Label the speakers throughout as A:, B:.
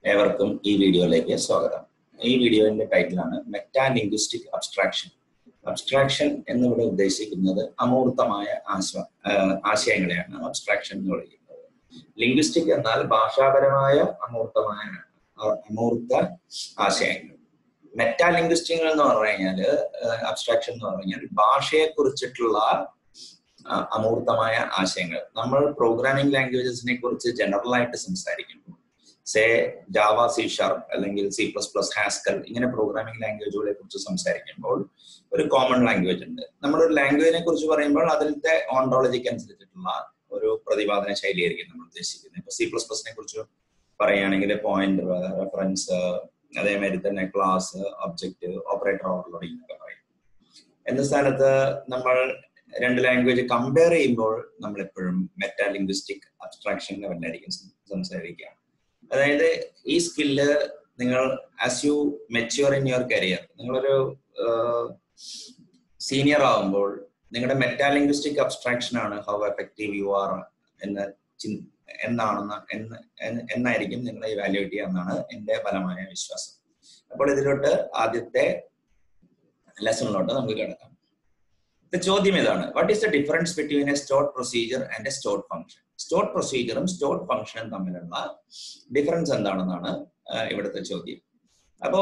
A: ഏവർക്കും ഈ വീഡിയോയിലേക്ക് സ്വാഗതം ഈ വീഡിയോയുടെ ടൈറ്റിലാണ് മെറ്റാ ലിംഗ്വിസ്റ്റിക് അബ്സ്ട്രാക്ഷൻ അബ്സ്ട്രാക്ഷൻ എന്നിവിടെ ഉദ്ദേശിക്കുന്നത് അമൂർത്തമായ ആശ ആശയങ്ങളെയാണ് അബ്സ്ട്രാക്ഷൻ എന്ന് വിളിക്കുന്നത് ലിംഗ്വിസ്റ്റിക് എന്നാൽ ഭാഷാപരമായ അമൂർത്തമായ അമൂർത്ത ആശയങ്ങൾ മെറ്റാ ലിംഗ്വിസ്റ്റിക് എന്ന് പറഞ്ഞു കഴിഞ്ഞാല് അബ്സ്ട്രാക്ഷൻ എന്ന് പറഞ്ഞു കഴിഞ്ഞാൽ ഭാഷയെ കുറിച്ചിട്ടുള്ള അമൂർത്തമായ ആശയങ്ങൾ നമ്മൾ പ്രോഗ്രാമിംഗ് ലാംഗ്വേജസിനെ കുറിച്ച് ജനറൽ ആയിട്ട് സംസാരിക്കുമ്പോൾ സേ ജാവ സി ഷാർപ്പ് അല്ലെങ്കിൽ സി പ്ലസ് പ്ലസ് ഹാസ്കൽ ഇങ്ങനെ പ്രോഗ്രാമിംഗ് ലാംഗ്വേജുകളെ കുറിച്ച് സംസാരിക്കുമ്പോൾ ഒരു കോമൺ ലാംഗ്വേജ് ഉണ്ട് നമ്മളൊരു ലാംഗ്വേജിനെ കുറിച്ച് പറയുമ്പോൾ അതിലത്തെ ഓണ്ടോളജിക്ക് അനുസരിച്ചിട്ടുള്ള ഒരു പ്രതിപാദന ശൈലിയായിരിക്കും നമ്മൾ ഉദ്ദേശിക്കുന്നത് ഇപ്പൊ സി പ്ലസ് പ്ലസിനെ കുറിച്ച് പറയുകയാണെങ്കിൽ പോയിന്റ് റെഫറൻസ് അതേമാതിരി തന്നെ ക്ലാസ് ഒബ്ജക്റ്റ് ഓപ്പറേറ്റർ ഓവർലോഡിംഗ് എന്നൊക്കെ പറയും എന്ന സ്ഥാനത്ത് നമ്മൾ രണ്ട് ലാംഗ്വേജ് കമ്പയർ ചെയ്യുമ്പോൾ നമ്മൾ എപ്പോഴും മെറ്റാ ലിംഗ്വിസ്റ്റിക് അബ്സ്ട്രാക്ഷൻ ലെവലിലായിരിക്കും സംസാരിക്കുക അതായത് ഈ സ്കില്ല് നിങ്ങൾ as you mature in your career നിങ്ങളൊരു സീനിയർ ആവുമ്പോൾ നിങ്ങളുടെ മെറ്റാ ലിംഗ്വിസ്റ്റിക് അബ്സ്ട്രാക്ഷൻ ആണ് ഹൗ എഫക്റ്റീവ് യു ആർ എന്ന് എന്നാണെന്ന് എന്ന് എന്നായിരിക്കും നിങ്ങളെ ഇവാലുവേറ്റ് ചെയ്യുക എന്നാണ് എൻ്റെ ഫലമായ വിശ്വാസം അപ്പോൾ ഇതിലോട്ട് ആദ്യത്തെ ലെസണിലോട്ട് നമുക്ക് കിടക്കാം ചോദ്യം ഇതാണ് what is the difference between a stored procedure and a stored function stored പ്രൊസീജിയറും സ്റ്റോർട്ട് ഫംഗ്ഷനും തമ്മിലുള്ള ഡിഫറൻസ് എന്താണെന്നാണ് ഇവിടുത്തെ ചോദ്യം അപ്പോ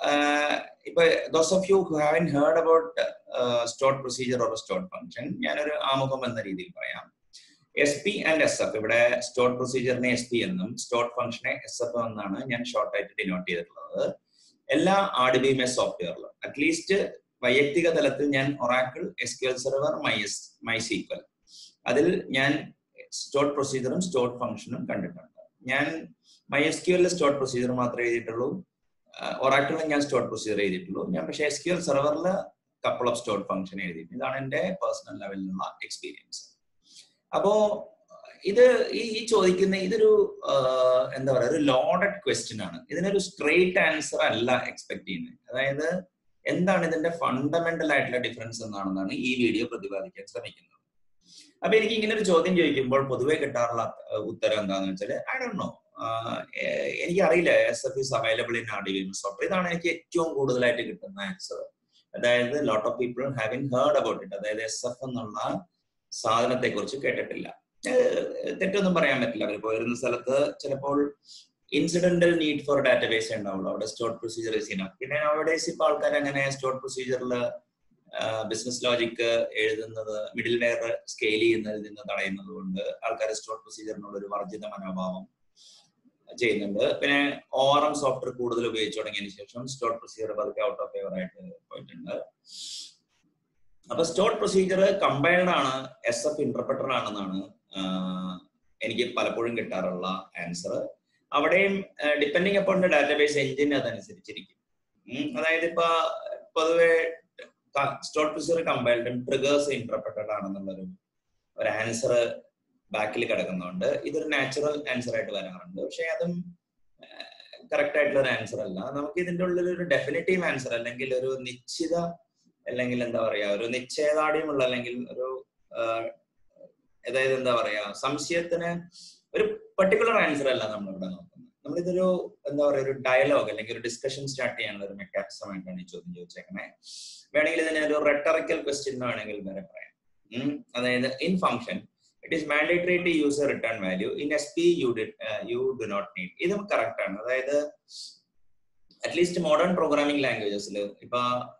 A: ഇപ്പൊ those of you who haven't heard about stored procedure or stored function ഞാനൊരു ആമുഖം എന്ന രീതിയിൽ പറയാം S P and S F ഇവിടെ സ്റ്റോർട്ട് പ്രൊസീജിയറിനെ എസ് പി എന്നും സ്റ്റോർട്ട് ഫംഗ്ഷനെ എസ് എഫ് എന്നാണ് ഞാൻ ഷോർട്ട് ആയിട്ട് ഡിനോട്ട് ചെയ്തിട്ടുള്ളത് എല്ലാ R D B M S സോഫ്റ്റ്വെയറിലും അറ്റ്ലീസ്റ്റ് വൈയക്തിക തലത്തിൽ ഞാൻ Oracle S Q L server my S my sequel അതിൽ ഞാൻ സ്റ്റോർട്ട് പ്രൊസീജിയറും സ്റ്റോർട്ട് ഫംഗ്ഷനും കണ്ടിട്ടുണ്ട് ഞാൻ my S Q L stored procedure മാത്രമേ എഴുതിയിട്ടുള്ളൂ ഒറാക്കിളിൽ ഞാൻ സ്റ്റോർട്ട് പ്രൊസീജിയർ എഴുതിയിട്ടുള്ളൂ ഞാൻ പക്ഷേ എസ് ക്യു എൽ സെർവറിൽ കപ്പിൾ ഓഫ് സ്റ്റോർട്ട് ഫംഗ്ഷൻ എഴുതിയിട്ടുണ്ട് ഇതാണ് എൻ്റെ പേഴ്സണൽ ലെവലിലുള്ള എക്സ്പീരിയൻസ് അപ്പോ ഇത് ഈ ഈ ചോദിക്കുന്ന ഇതൊരു എന്താ പറയുക ഒരു ലോഡഡ് ക്വസ്റ്റ്യൻ ആണ് ഇതിനൊരു സ്ട്രെയിറ്റ് ആൻസർ അല്ല എക്സ്പെക്ട് ചെയ്യുന്നത് അതായത് എന്താണ് ഇതിന്റെ ഫണ്ടമെന്റൽ ആയിട്ടുള്ള ഡിഫറൻസ് എന്നാണെന്നാണ് ഈ വീഡിയോ പ്രതിപാദിക്കാൻ ശ്രമിക്കുന്നത് അപ്പൊ എനിക്ക് ഇങ്ങനെ ഒരു ചോദ്യം ചോദിക്കുമ്പോൾ പൊതുവെ കിട്ടാറുള്ള ഉത്തരം എന്താണെന്ന് വെച്ചാൽ ഐ ഡോ നോ എനിക്ക് അറിയില്ല S F is available in R D V software ഇതാണ് എനിക്ക് ഏറ്റവും കൂടുതലായിട്ട് കിട്ടുന്ന ആൻസർ അതായത് lot of people haven't heard about it അതായത് എസ് എഫ് എന്നുള്ള സാധനത്തെ കുറിച്ച് കേട്ടിട്ടില്ല തെറ്റൊന്നും പറയാൻ പറ്റില്ല അവർ പോയിരുന്ന സ്ഥലത്ത് ചിലപ്പോൾ ഇൻസിഡന്റൽ നീഡ് ഫോർ ഡാറ്റാബേസ് ഉണ്ടാവുള്ളൂ അവിടെ സ്റ്റോർട്ട് പ്രൊസീജിയർ ചെയ്യുന്ന പിന്നെ നവഡേസ് ഇപ്പൊ ആൾക്കാർ അങ്ങനെ സ്റ്റോർട്ട് പ്രൊസീജിയറിൽ ബിസിനസ് ലോജിക്ക് എഴുതുന്നത് മിഡിൽ വെയർ സ്കെയിൽ ചെയ്യുന്നതിൽ നിന്ന് തടയുന്നത് കൊണ്ട് ആൾക്കാർ സ്റ്റോർട്ട് പ്രൊസീജിയറിനുള്ള ഒരു വർജിത മനോഭാവം ചെയ്യുന്നുണ്ട് പിന്നെ ഒ ആർ എം സോഫ്റ്റ്വെയർ കൂടുതൽ ഉപയോഗിച്ചു തുടങ്ങിയതിന് ശേഷം സ്റ്റോർട്ട് പ്രൊസീജിയർ പതുക്കെ ഔട്ട് ഓഫ് ഫേവർ ആയിട്ട് പോയിട്ടുണ്ട് അപ്പൊ സ്റ്റോർട്ട് പ്രൊസീജിയർ കമ്പൈൻഡ് ആണ് എസ് എഫ് ഇന്റർപ്രറ്റർ ആണെന്നാണ് എനിക്ക് പലപ്പോഴും കിട്ടാറുള്ള ആൻസർ അവിടെയും depending upon the database engine അതനുസരിച്ചിരിക്കും അതായത് ഇപ്പൊ പൊതുവെ സ്റ്റോർട്ട് പ്രൊസീജിയർ കമ്പൈൽഡും ട്രിഗേഴ്സ് ഇന്റർപ്രറ്റഡ് ആണെന്നുള്ളൊരു ഒരു ആൻസർ ബാക്കിൽ കിടക്കുന്നുണ്ട് ഇതൊരു നാച്ചുറൽ ആൻസർ ആയിട്ട് വരാറുണ്ട് പക്ഷെ അതും കറക്റ്റ് ആയിട്ടുള്ള ഒരു ആൻസർ അല്ല നമുക്ക് ഇതിന്റെ ഉള്ളിൽ ഒരു ഡെഫിനറ്റീവ് ആൻസർ അല്ലെങ്കിൽ ഒരു നിശ്ചിത അല്ലെങ്കിൽ എന്താ പറയാ ഒരു നിശ്ചയദാർഢ്യമുള്ള അല്ലെങ്കിൽ ഒരു അതായത് എന്താ പറയാ സംശയത്തിന് ഒരു പെർട്ടിക്കുലർ ആൻസർ അല്ല നമ്മൾ ഇവിടെ നോക്കുന്നത് നമ്മളിതൊരു എന്താ പറയാ ഒരു ഡയലോഗ് അല്ലെങ്കിൽ ഒരു ഡിസ്കഷൻ സ്റ്റാർട്ട് ചെയ്യാനുള്ള ഒരു മെക്കാനിസം ആയിട്ടാണ് ഈ ചോദ്യം ചോദിച്ചേക്കണേ വേണമെങ്കിൽ ഇതിനെ ഒരു റെട്ടറിക്കൽ ക്വസ്റ്റ്യൻ വേണമെങ്കിൽ വരെ പറയാം അതായത് in function it is mandatory to use a return value in S P U D you do not need ഇതും കറക്റ്റ് ആണ് അതായത് അറ്റ്ലീസ്റ്റ് മോഡേൺ പ്രോഗ്രാമിംഗ് ലാംഗ്വേജസിൽ ഇപ്പൊ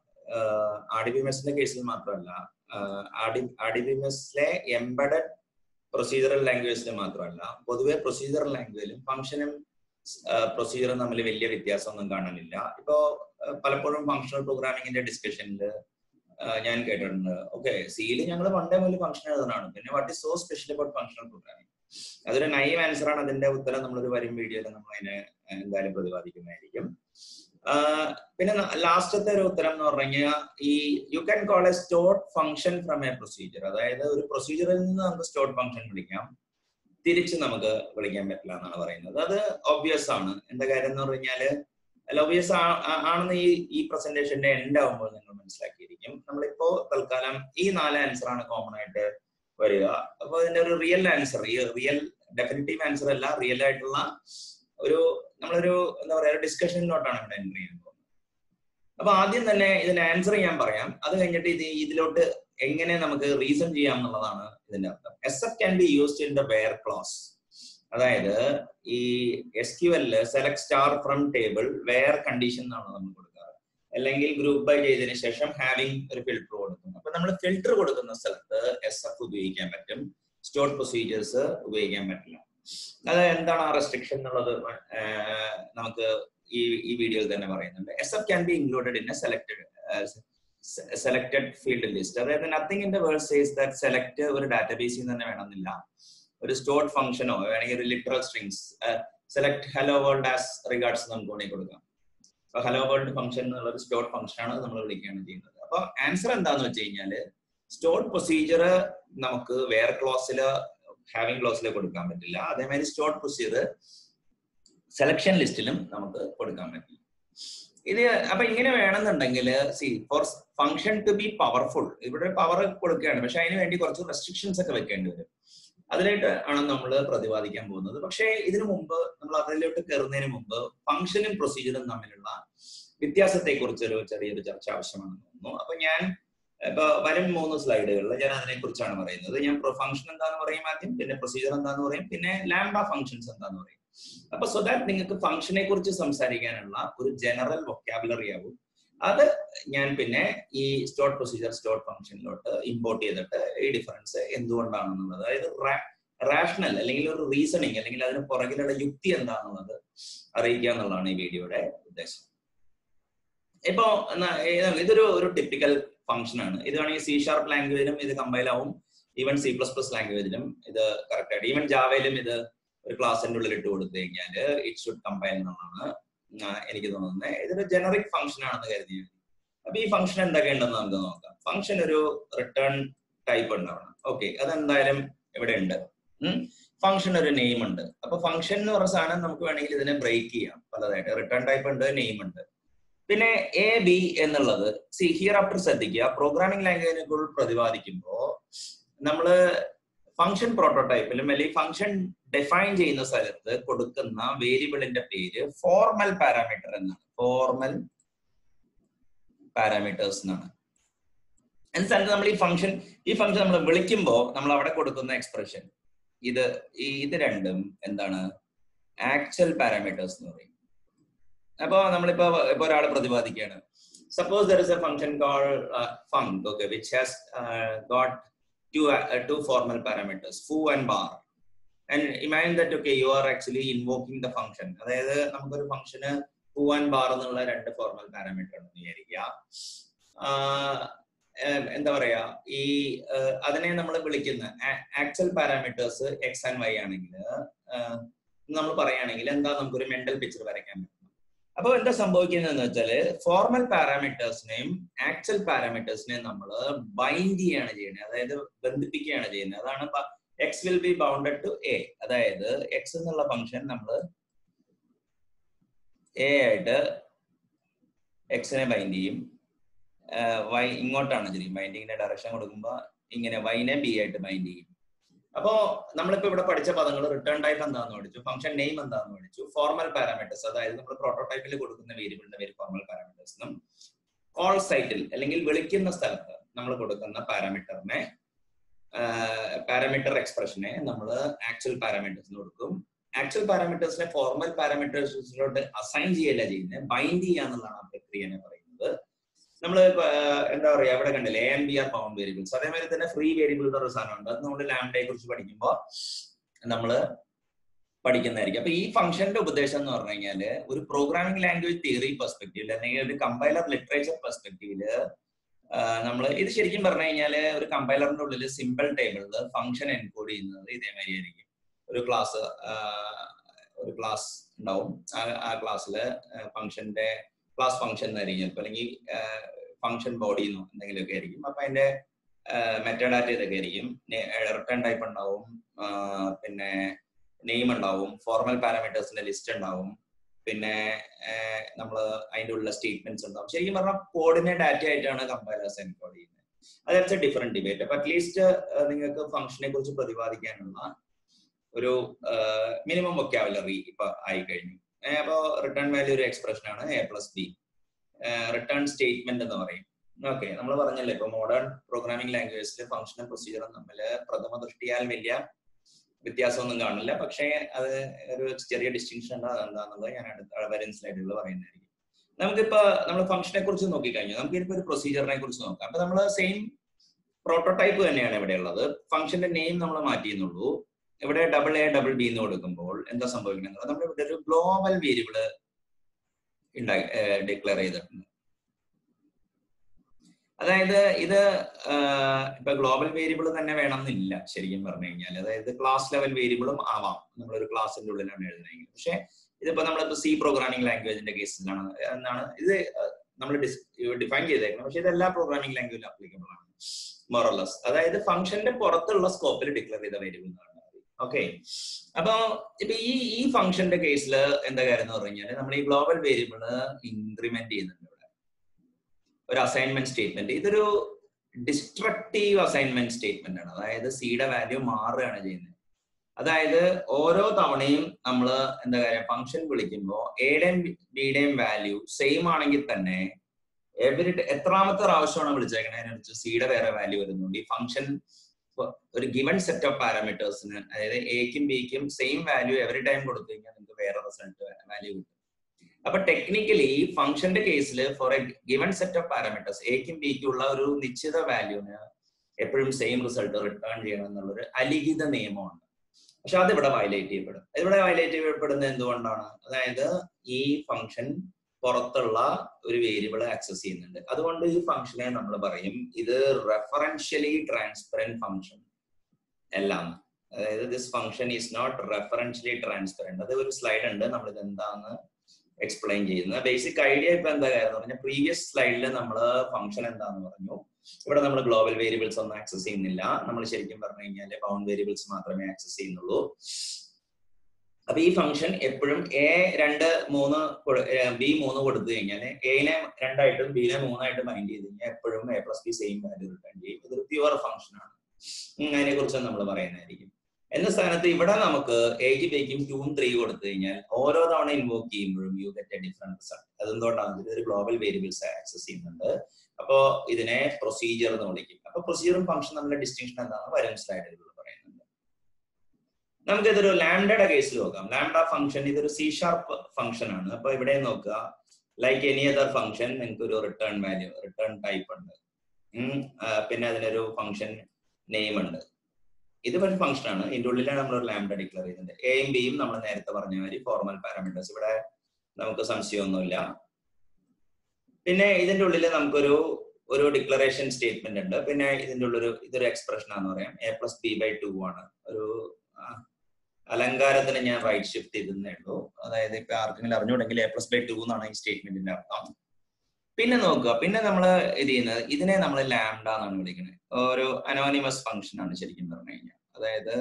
A: ആർ ഡി ബി എസിന്റെ കേസിൽ മാത്രമല്ല ആർ ഡി ബി എസിലെ എംബഡഡ് പ്രൊസീജറൽ ലാംഗ്വേജിൽ മാത്രമല്ല പൊതുവെ പ്രൊസീജറൽ ലാംഗ്വേജിലും ഫംഗ്ഷനും പ്രൊസീജറും തമ്മിൽ വലിയ വ്യത്യാസമൊന്നും കാണാനില്ല ഇപ്പോ പലപ്പോഴും ഫംഗ്ഷണൽ പ്രോഗ്രാമിംഗിന്റെ ഡിസ്കഷനിൽ ഞാൻ കേട്ടിട്ടുണ്ട് ഓക്കെ സിയിൽ ഞങ്ങൾ പണ്ടേ മുതൽ ഫംഗ്ഷൻ എഴുതുന്നതാണ് പിന്നെ what is so special about functional programming അതൊരു നൈവ് ആൻസർ ആണ് അതിന്റെ ഉത്തരം നമ്മളൊരു വരും വീഡിയോയിൽ നമ്മൾ അതിനെ എന്തായാലും പ്രതിപാദിക്കുന്നതായിരിക്കും പിന്നെ ലാസ്റ്റത്തെ ഒരു ഉത്തരം എന്ന് പറഞ്ഞു കഴിഞ്ഞാൽ ഈ you can call a stored function from a procedure അതായത് ഒരു പ്രൊസീജിയറിൽ നിന്ന് നമുക്ക് സ്റ്റോർട്ട് ഫംഗ്ഷൻ വിളിക്കാം തിരിച്ച് നമുക്ക് വിളിക്കാൻ പറ്റില്ല എന്നാണ് പറയുന്നത് അത് ഒബ്വിയസ് ആണ് എന്താ കാര്യം എന്ന് പറഞ്ഞു കഴിഞ്ഞാല് അല്ല ഒബ്വിയസ് ആണെന്ന് ഈ ഈ പ്രസന്റേഷന്റെ എൻഡ് ആവുമ്പോൾ നിങ്ങൾ മനസ്സിലാക്കിയിരിക്കും നമ്മളിപ്പോ തൽക്കാലം ഈ നാല് ആൻസർ ആണ് കോമൺ ആയിട്ട് വരിക അപ്പൊ അതിന്റെ ഒരു റിയൽ ആൻസർ ഈ റിയൽ ഡെഫിനറ്റീവ് ആൻസർ അല്ല റിയൽ ആയിട്ടുള്ള ഒരു നമ്മളൊരു എന്താ പറയാ ഡിസ്കഷനിലോട്ടാണ് ഇവിടെ എൻട്രി ചെയ്യാൻ പോകുന്നത് അപ്പൊ ആദ്യം തന്നെ ഇതിന്റെ ആൻസർ ഞാൻ പറയാം അത് കഴിഞ്ഞിട്ട് ഇത് ഇതിലോട്ട് എങ്ങനെ നമുക്ക് റീസൺ ചെയ്യാം എന്നുള്ളതാണ് ഇതിന്റെ അർത്ഥം S F can be used in the where clause അതായത് ഈ S Q L select star from table where condition എന്നാണ് നമ്മൾ കൊടുക്കാറ് അല്ലെങ്കിൽ ഗ്രൂപ്പ് ബൈ ചെയ്തതിനു ശേഷം ഹാവിംഗ് ഒരു ഫിൽട്ടർ കൊടുക്കും അപ്പൊ നമ്മൾ ഫിൽട്ടർ കൊടുക്കുന്ന സ്ഥലത്ത് എസ് എഫ് ഉപയോഗിക്കാൻ പറ്റും സ്റ്റോർ പ്രൊസീജിയേഴ്സ് ഉപയോഗിക്കാൻ പറ്റില്ല അത് എന്താണ് ആ റെസ്ട്രിക്ഷൻ എന്നുള്ളത് നമുക്ക് ഈ ഈ വീഡിയോയിൽ തന്നെ പറയുന്നുണ്ട് S F can be included in a selected selected field list അതായത് nothing in the world says that select ഒരു ഡാറ്റാബേസിൽ തന്നെ വേണമെന്നില്ല ഒരു സ്റ്റോർഡ് ഫംഗ്ഷനോ വേണമെങ്കിൽ ഒരു literal strings select hello world as regards നമുക്ക് വേണമെങ്കിൽ കൊടുക്കാം അപ്പൊ ഹലോ വേൾഡ് ഫംഗ്ഷൻ എന്നുള്ള ഒരു സ്റ്റോർഡ് ഫംഗ്ഷൻ ആണ് നമ്മൾ വിളിക്കുകയാണ് ചെയ്യുന്നത് അപ്പൊ ആൻസർ എന്താന്ന് വെച്ച് കഴിഞ്ഞാല് സ്റ്റോർഡ് പ്രൊസീജിയർ നമുക്ക് വെയർ ക്ലോസില് ഹാവിംഗ് ക്ലോസിൽ കൊടുക്കാൻ പറ്റില്ല അതേമാതിരി സ്റ്റോർഡ് പ്രൊസീജിയർ സെലക്ഷൻ ലിസ്റ്റിലും നമുക്ക് കൊടുക്കാൻ പറ്റില്ല ഇത് അപ്പൊ ഇങ്ങനെ വേണമെന്നുണ്ടെങ്കിൽ C for function to be powerful ഇവിടെ പവർ കൊടുക്കുകയാണ് പക്ഷെ അതിന് വേണ്ടി കുറച്ച് റെസ്ട്രിക്ഷൻസ് ഒക്കെ വെക്കേണ്ടി വരും അതിലായിട്ട് ആണ് നമ്മൾ പ്രതിപാദിക്കാൻ പോകുന്നത് പക്ഷേ ഇതിനു മുമ്പ് നമ്മൾ അതിലോട്ട് കയറുന്നതിന് മുമ്പ് ഫംഗ്ഷനും പ്രൊസീജിയറും തമ്മിലുള്ള വ്യത്യാസത്തെ കുറിച്ച് ഒരു ചെറിയൊരു ചർച്ച ആവശ്യമാണെന്ന് തോന്നുന്നു അപ്പൊ ഞാൻ ഇപ്പൊ വരും മൂന്ന് സ്ലൈഡുകളിൽ ഞാൻ അതിനെ കുറിച്ചാണ് പറയുന്നത് ഞാൻ ഫംഗ്ഷൻ എന്താന്ന് പറയും ആദ്യം പിന്നെ പ്രൊസീജിയർ എന്താന്ന് പറയും പിന്നെ ലാംഡ ഫംഗ്ഷൻസ് എന്താന്ന് പറയും അപ്പൊ സോ ദാറ്റ് നിങ്ങൾക്ക് ഫംഗ്ഷനെ കുറിച്ച് സംസാരിക്കാനുള്ള ഒരു ജനറൽ വൊക്കാബുലറി ആവും അത് ഞാൻ പിന്നെ ഈ സ്റ്റോർട്ട് പ്രൊസീജിയർ സ്റ്റോർട്ട് ഫംഗ്ഷനിലോട്ട് ഇമ്പോർട്ട് ചെയ്തിട്ട് ഈ ഡിഫറൻസ് എന്തുകൊണ്ടാണെന്നുള്ളത് അതായത് റാഷണൽ അല്ലെങ്കിൽ ഒരു റീസണിങ് അല്ലെങ്കിൽ അതിന് പുറകിലുള്ള യുക്തി എന്താണെന്നുള്ളത് അറിയിക്കുക എന്നുള്ളതാണ് ഈ വീഡിയോയുടെ ഉദ്ദേശം ഇപ്പോ ഇതൊരു ഒരു ടിപ്പിക്കൽ ഫംഗ്ഷൻ ആണ് ഇത് വേണമെങ്കിൽ സി ഷാർപ്പ് ലാംഗ്വേജിലും ഇത് കമ്പൈൽ ആവും ഈവൻ സി പ്ലസ് പ്ലസ് ലാംഗ്വേജിലും ഇത് കറക്റ്റ് ആയിട്ട് ഈവൻ ജാവയിലും ഇത് ഒരു ക്ലാസിന്റെ ഉള്ളിൽ ഇട്ട് കൊടുത്തു കഴിഞ്ഞാൽ ഇറ്റ് ഷുഡ് കമ്പൈൽ എന്നുള്ളതാണ് എനിക്ക് തോന്നുന്നത് ഇതൊരു ജനറിക് ഫംഗ്ഷൻ ആണെന്ന് കരുതി അപ്പൊ ഈ ഫംഗ്ഷൻ എന്തൊക്കെയുണ്ടെന്ന് നമുക്ക് നോക്കാം ഫംഗ്ഷൻ ഒരു റിട്ടേൺ ടൈപ്പ് ഉണ്ടാവണം ഓക്കെ അതെന്തായാലും ഇവിടെ ഉണ്ട് ഫംഗ്ഷൻ ഒരു നെയിം ഉണ്ട് അപ്പൊ ഫംഗ്ഷൻ എന്ന് പറഞ്ഞ സാധനം നമുക്ക് വേണമെങ്കിൽ ഇതിനെ ബ്രേക്ക് ചെയ്യാം പലതായിട്ട് റിട്ടേൺ ടൈപ്പ് ഉണ്ട് നെയിം ഉണ്ട് പിന്നെ എ ബി എന്നുള്ളത് സി ഹിയർ ആഫ്റ്റർ ശ്രദ്ധിക്കുക പ്രോഗ്രാമിംഗ് ലാംഗ്വേജിനെ കുറിച്ച് പ്രതിപാദിക്കുമ്പോൾ നമ്മള് ഫംഗ്ഷൻ പ്രോട്ടോടൈപ്പിലും അല്ലെങ്കിൽ ഫംഗ്ഷൻ ഡിഫൈൻ ചെയ്യുന്ന സ്ഥലത്ത് കൊടുക്കുന്ന വേരിയബിളിന്റെ പേര് ഫോർമൽ പാരാമീറ്റർ എന്നാണ് ഫോർമൽ പാരാമീറ്റേഴ്സ് എന്നാണ് എന്നിട്ട് നമ്മൾ ഈ ഫംഗ്ഷൻ ഈ ഫംഗ്ഷൻ നമ്മൾ വിളിക്കുമ്പോൾ നമ്മൾ അവിടെ കൊടുക്കുന്ന എക്സ്പ്രഷൻ ഇത് ഇത് രണ്ടും എന്താണ് ആക്ച്വൽ പാരാമീറ്റേഴ്സ് എന്ന് പറയും അപ്പൊ നമ്മളിപ്പോ ഇപ്പൊ ഒരാൾ പ്രതിപാദിക്കുകയാണ് suppose there is a function call func okay which has got two uh, two formal parameters foo and bar and imagine that okay you are actually invoking the function അതായത് നമുക്കൊരു ഫംഗ്ഷന് ഫൂ ആൻഡ് ബാർ എന്നുള്ള രണ്ട് formal parameter ഉണ്ടെന്ന് വിചാരിക്കുക എന്താ പറയാ ഈ അതിനെ നമ്മൾ വിളിക്കുന്ന actual parameters X and Y ആണെങ്കിൽ നമ്മൾ പറയുകയാണെങ്കിൽ എന്താ നമുക്കൊരു മെന്റൽ പിക്ചർ വരയ്ക്കാൻ പറ്റും അപ്പൊ എന്താ സംഭവിക്കുന്നതെന്ന് വെച്ചാല് ഫോർമൽ പാരാമീറ്റേഴ്സിനെയും ആക്ച്വൽ പാരാമീറ്റേഴ്സിനെയും നമ്മൾ ബൈൻഡ് ചെയ്യാണ് ചെയ്യുന്നത് അതായത് ബന്ധിപ്പിക്കുകയാണ് ചെയ്യുന്നത് അതാണ് X will be bounded to A അതായത് എക്സ് എന്നുള്ള ഫംഗ്ഷൻ നമ്മൾ എ ആയിട്ട് എക്സിനെ ബൈൻഡ് ചെയ്യും വൈ ഇങ്ങോട്ടാണ് ചെയ്യും ബൈൻഡിങ്ങിന്റെ ഡയറക്ഷൻ കൊടുക്കുമ്പോൾ ഇങ്ങനെ വൈനെ ബി ആയിട്ട് ബൈൻഡ് ചെയ്യും അപ്പോ നമ്മളിപ്പോ ഇവിടെ പഠിച്ച പദങ്ങൾ റിട്ടേൺ ടൈപ്പ് എന്താന്ന് പഠിച്ചു ഫംഗ്ഷൻ നെയിം എന്താന്ന് പഠിച്ചു ഫോർമൽ പാരാമീറ്റേഴ്സ് അതായത് നമ്മൾ പ്രോട്ടോടൈപ്പിൽ കൊടുക്കുന്ന വേരിയബിളിന്റെ പേര് ഫോർമൽ പാരാമീറ്റേഴ്സിനും കോൾ സൈറ്റിൽ അല്ലെങ്കിൽ വിളിക്കുന്ന സ്ഥലത്ത് നമ്മൾ കൊടുക്കുന്ന പാരാമീറ്ററിനെ പാരാമീറ്റർ എക്സ്പ്രഷനെ നമ്മൾ ആക്ച്വൽ പാരാമീറ്റേഴ്സിന് കൊടുക്കും ആക്ച്വൽ പാരാമീറ്റേഴ്സിനെ ഫോർമൽ പാരാമീറ്റേഴ്സിലോട്ട് അസൈൻ ചെയ്യല്ല ചെയ്യുന്നത് ബൈൻഡ് ചെയ്യുക എന്നുള്ളതാണ് ആ പ്രക്രിയനെ പറയുന്നത് നമ്മൾ എന്താ പറയാ അവിടെ കണ്ടില്ലേ A and B are bound variables അതേമാതിരി തന്നെ ഫ്രീ വേരിയബിൾ എന്ന് പറയുന്ന സാധനമുണ്ട് അത് നമ്മൾ ലാംഡയെ കുറിച്ച് പഠിക്കുമ്പോൾ നമ്മൾ പഠിക്കുന്നതായിരിക്കും അപ്പൊ ഈ ഫംഗ്ഷന്റെ ഉപദേശം എന്ന് പറഞ്ഞു കഴിഞ്ഞാല് ഒരു പ്രോഗ്രാമിംഗ് ലാംഗ്വേജ് തിയറി പെർസ്പെക്റ്റീവിൽ അല്ലെങ്കിൽ ഒരു കമ്പൈലർ ലിറ്ററേച്ചർ പെർസ്പെക്റ്റീവില് നമ്മൾ ഇത് ശരിക്കും പറഞ്ഞു കഴിഞ്ഞാൽ ഒരു കമ്പൈലറിന്റെ ഉള്ളിൽ സിമ്പിൾ ടേബിളിൽ ഫംഗ്ഷൻ എൻകോഡ് ചെയ്യുന്നത് ഇതേമാതിരി ആയിരിക്കും ഒരു ക്ലാസ് ഒരു ക്ലാസ് ഉണ്ടാവും ആ ക്ലാസ്സിൽ ഫംഗ്ഷന്റെ ക്ലാസ് ഫംഗ്ഷൻ എന്നായിരിക്കും ചിലപ്പോൾ അല്ലെങ്കിൽ ഫംഗ്ഷൻ ബോഡി എന്നോ എന്തെങ്കിലുമൊക്കെ ആയിരിക്കും അപ്പൊ അതിന്റെ മെറ്റഡാറ്റ ഇതൊക്കെ ആയിരിക്കും റിട്ടേൺ ടൈപ്പ് ഉണ്ടാവും പിന്നെ നെയിം ഉണ്ടാവും ഫോർമൽ പാരാമീറ്റേഴ്സിന്റെ ലിസ്റ്റ് ഉണ്ടാവും പിന്നെ നമ്മൾ അതിൻ്റെ ഉള്ള സ്റ്റേറ്റ്മെന്റ്സ് ഉണ്ടാവും ശരിക്കും പറഞ്ഞാൽ കോഡിനെ ഡാറ്റ ആയിട്ടാണ് കമ്പൈലേഴ്സ് എൻകോഡ് ചെയ്യുന്നത് അതായത് ഡിഫറെന്റ് ഡിബേറ്റ് അപ്പൊ അറ്റ്ലീസ്റ്റ് നിങ്ങൾക്ക് ഫംഗ്ഷനെ കുറിച്ച് പ്രതിപാദിക്കാനുള്ള ഒരു മിനിമം വൊക്കാബുലറി ഇപ്പൊ ആയി കഴിഞ്ഞു അപ്പോ റിട്ടേൺ വാല്യൂ ഒരു എക്സ്പ്രഷൻ ആണ് A plus B return statement എന്ന് പറയും ഓക്കെ നമ്മൾ പറഞ്ഞല്ലോ ഇപ്പൊ മോഡേൺ പ്രോഗ്രാമിംഗ് ലാംഗ്വേജിൽ ഫംഗ്ഷനും പ്രൊസീജിയറും തമ്മിൽ പ്രഥമ ദൃഷ്ടിയാൽ വലിയ വ്യത്യാസമൊന്നും കാണില്ല പക്ഷേ അത് ഒരു ചെറിയ ഡിസ്റ്റിങ്ഷൻ ഉണ്ട് അതെന്താന്നുള്ളത് ഞാൻ അടുത്ത വരും സ്ലൈഡുകളിൽ പറയുന്നതായിരിക്കും നമുക്കിപ്പോ നമ്മൾ ഫംഗ്ഷനെ കുറിച്ച് നോക്കിക്കഴിഞ്ഞു നമുക്ക് ഇനിയിപ്പോ ഒരു പ്രൊസീജിയറിനെ കുറിച്ച് നോക്കാം അപ്പൊ നമ്മൾ സെയിം പ്രോട്ടോടൈപ്പ് തന്നെയാണ് ഇവിടെ ഉള്ളത് ഫംഗ്ഷന്റെ നെയിം നമ്മൾ മാറ്റിയെന്നുള്ളൂ ഇവിടെ ഡബിൾ എ ഡബിൾ ബി എന്ന് കൊടുക്കുമ്പോൾ എന്താ സംഭവിക്കുന്നത് നമ്മൾ ഇവിടെ ഒരു ഗ്ലോബൽ വേരിയബിള് ഉണ്ടായി ഡിക്ലെയർ ചെയ്തിട്ടുണ്ട് അതായത് ഇത് ഇപ്പൊ ഗ്ലോബൽ വേരിയബിൾ തന്നെ വേണമെന്നില്ല ശരിക്കും പറഞ്ഞു കഴിഞ്ഞാൽ അതായത് ക്ലാസ് ലെവൽ വേരിയബിളും ആവാം നമ്മളൊരു ക്ലാസിന്റെ ഉള്ളിലാണ് എഴുതുന്നതെങ്കിൽ പക്ഷെ ഇതിപ്പോ നമ്മളിപ്പോ സി പ്രോഗ്രാമിംഗ് ലാംഗ്വേജിന്റെ കേസിലാണ് എന്നാണ് ഇത് നമ്മൾ ഡിഫൈൻ ചെയ്തേക്കുന്നത് പക്ഷെ ഇത് എല്ലാ പ്രോഗ്രാമിംഗ് ലാംഗ്വേജിലും അപ്ലിക്കബിൾ ആണ് മൊറലസ് അതായത് ഫംഗ്ഷന്റെ പുറത്തുള്ള സ്കോപ്പിൽ ഡിക്ലെയർ ചെയ്ത വേരിയബിൾ എന്നാണ് ഓക്കെ അപ്പൊ ഇപ്പൊ ഈ ഈ ഫംഗ്ഷന്റെ കേസിൽ എന്താ കാര്യം എന്ന് പറഞ്ഞു കഴിഞ്ഞാൽ നമ്മൾ ഈ ഗ്ലോബൽ വേരിയബിള് ഇൻക്രിമെന്റ് ചെയ്യുന്നുണ്ട് ഇവിടെ ഒരു അസൈൻമെന്റ് സ്റ്റേറ്റ്മെന്റ് ഇതൊരു ഡിസ്ട്രക്റ്റീവ് അസൈൻമെന്റ് സ്റ്റേറ്റ്മെന്റ് ആണ് അതായത് സിയുടെ വാല്യൂ മാറുകയാണ് ചെയ്യുന്നത് അതായത് ഓരോ തവണയും നമ്മൾ എന്താ പറയുക ഫംഗ്ഷൻ വിളിക്കുമ്പോൾ എയുടെയും ബിയുടെയും വാല്യൂ സെയിം ആണെങ്കിൽ തന്നെ എവരി എത്രാമത്തെ പ്രാവശ്യമാണ് വിളിച്ചേക്കണേ അതിനനുസരിച്ച് സിയുടെ വേറെ വാല്യൂ വരുന്നുണ്ട് ഈ ഫംഗ്ഷൻ ഒരു ഗിവൺ സെറ്റ് ഓഫ് പാരാമീറ്റേഴ്സിന് അതായത് എക്കും ബിക്കും സെയിം വാല്യൂ എവറി ടൈം കൊടുത്തു കഴിഞ്ഞാൽ നിങ്ങൾക്ക് വേറെ റിസൾട്ട് വാല്യൂ കിട്ടും അപ്പൊ ടെക്നിക്കലി ഫംഗ്ഷന്റെ കേസിൽ for a given set of parameters എക്കും ബിക്കും ഉള്ള ഒരു നിശ്ചിത വാല്യൂന് എപ്പോഴും സെയിം റിസൾട്ട് റിട്ടേൺ ചെയ്യണം എന്നുള്ളൊരു അലിഖിത നിയമമാണ് പക്ഷെ അത് ഇവിടെ വയലേറ്റ് ചെയ്യപ്പെടും ഇവിടെ വയലേറ്റ് ചെയ്യപ്പെടുന്നത് എന്തുകൊണ്ടാണ് അതായത് ഈ ഫംഗ്ഷൻ പുറത്തുള്ള ഒരു വേരിയബിൾ ആക്സസ് ചെയ്യുന്നുണ്ട് അതുകൊണ്ട് ഈ ഫംഗ്ഷനെ നമ്മൾ പറയും ഇത് റെഫറൻഷ്യലി ട്രാൻസ്പെറന്റ് ഫംഗ്ഷൻ എല്ലാം അതായത് this function is not referentially transparent അത് ഒരു സ്ലൈഡ് ഉണ്ട് നമ്മൾ ഇത് എന്താന്ന് എക്സ്പ്ലെയിൻ ചെയ്യുന്നത് ബേസിക് ഐഡിയ ഇപ്പൊ എന്താ കാര്യം പറഞ്ഞാൽ പ്രീവിയസ് സ്ലൈഡിൽ നമ്മൾ ഫംഗ്ഷൻ എന്താന്ന് പറഞ്ഞു ഇവിടെ നമ്മൾ ഗ്ലോബൽ വേരിയബിൾസ് ഒന്നും ആക്സസ് ചെയ്യുന്നില്ല നമ്മൾ ശരിക്കും പറഞ്ഞു കഴിഞ്ഞാൽ ബൗണ്ട് വേരിയബിൾസ് മാത്രമേ ആക്സസ് ചെയ്യുന്നുള്ളൂ അപ്പൊ ഈ ഫംഗ്ഷൻ എപ്പോഴും എ രണ്ട് മൂന്ന് ബി മൂന്ന് കൊടുത്തു കഴിഞ്ഞാൽ എനെ രണ്ടായിട്ടും ബിനെ മൂന്നായിട്ടും മൈൻഡ് ചെയ്ത് കഴിഞ്ഞാൽ എപ്പോഴും A plus B same value return ചെയ്യും ഇതൊരു പ്യുവർ ഫംഗ്ഷൻ ആണ് അതിനെ കുറിച്ച് നമ്മൾ പറയുന്നതായിരിക്കും എന്ന സ്ഥാനത്ത് ഇവിടെ നമുക്ക് എക്ക് ബിക്കും ടൂവും ത്രീ കൊടുത്തു കഴിഞ്ഞാൽ ഓരോ തവണ ഇൻവോക്ക് ചെയ്യുമ്പോഴും you get a different result അതെന്തുകൊണ്ടാണ് ഇതൊരു ഗ്ലോബൽ വേരിയബിൾസ് ആക്സസ് ചെയ്യുന്നുണ്ട് അപ്പോ ഇതിനെ പ്രൊസീജിയർ എന്ന് വിളിക്കും അപ്പൊ പ്രൊസീജിയറും ഫംഗ്ഷൻ തമ്മിലുള്ള ഡിസ്റ്റിങ്ഷൻ എന്താണെന്ന് വരും സ്ലൈഡുകളിൽ പറയുന്നുണ്ട് നമുക്ക് ഇതൊരു ലാംഡയുടെ കേസിൽ നോക്കാം ലാംഡ ഫംഗ്ഷൻ ഇതൊരു സി ഷാർപ്പ് ഫംഗ്ഷൻ ആണ് അപ്പൊ ഇവിടെ നോക്കുക ലൈക്ക് എനി അതർ ഫംഗ്ഷൻ നിങ്ങൾക്ക് ഒരു റിട്ടേൺ വാല്യൂ റിട്ടേൺ ടൈപ്പ് ഉണ്ട് പിന്നെ അതിനൊരു ഫംഗ്ഷൻ നെയിം ഉണ്ട് ഇത് ഒരു ഫംഗ്ഷൻ ആണ് ഇതിന്റെ ഉള്ളിലാണ് നമ്മൾ ഒരു ലാംഡ ഡിക്ലെയർ ചെയ്യുന്നത് എയും ബിയും നമ്മൾ നേരത്തെ പറഞ്ഞ മാതിരി ഫോർമൽ പാരാമീറ്റേഴ്സ് ഇവിടെ നമുക്ക് സംശയമൊന്നുമില്ല പിന്നെ ഇതിന്റെ ഉള്ളിൽ നമുക്കൊരു ഒരു ഡിക്ലറേഷൻ സ്റ്റേറ്റ്മെന്റ് ഉണ്ട് പിന്നെ ഇതിന്റെ ഉള്ളൊരു ഇതൊരു എക്സ്പ്രഷൻ ആണെന്ന് പറയാം A plus B by two ആണ് ഒരു അലങ്കാരത്തിന് ഞാൻ റൈറ്റ് ഷിഫ്റ്റ് ചെയ്തേ ഉള്ളൂ അതായത് ഇപ്പൊ ആർക്കെങ്കിലും അറിഞ്ഞുകൂടെങ്കിൽ എ പ്ലസ് ബൈ ടു എന്നാണ് ഈ സ്റ്റേറ്റ്മെന്റിന്റെ അർത്ഥം പിന്നെ നോക്കുക പിന്നെ നമ്മൾ ഇത് ചെയ്യുന്നത് ഇതിനെ നമ്മൾ ലാംഡ എന്നാണ് വിളിക്കുന്നത് ഒരു അനോണിമസ് ഫംഗ്ഷൻ ആണ് ശരിക്കും പറഞ്ഞു കഴിഞ്ഞാൽ അതായത്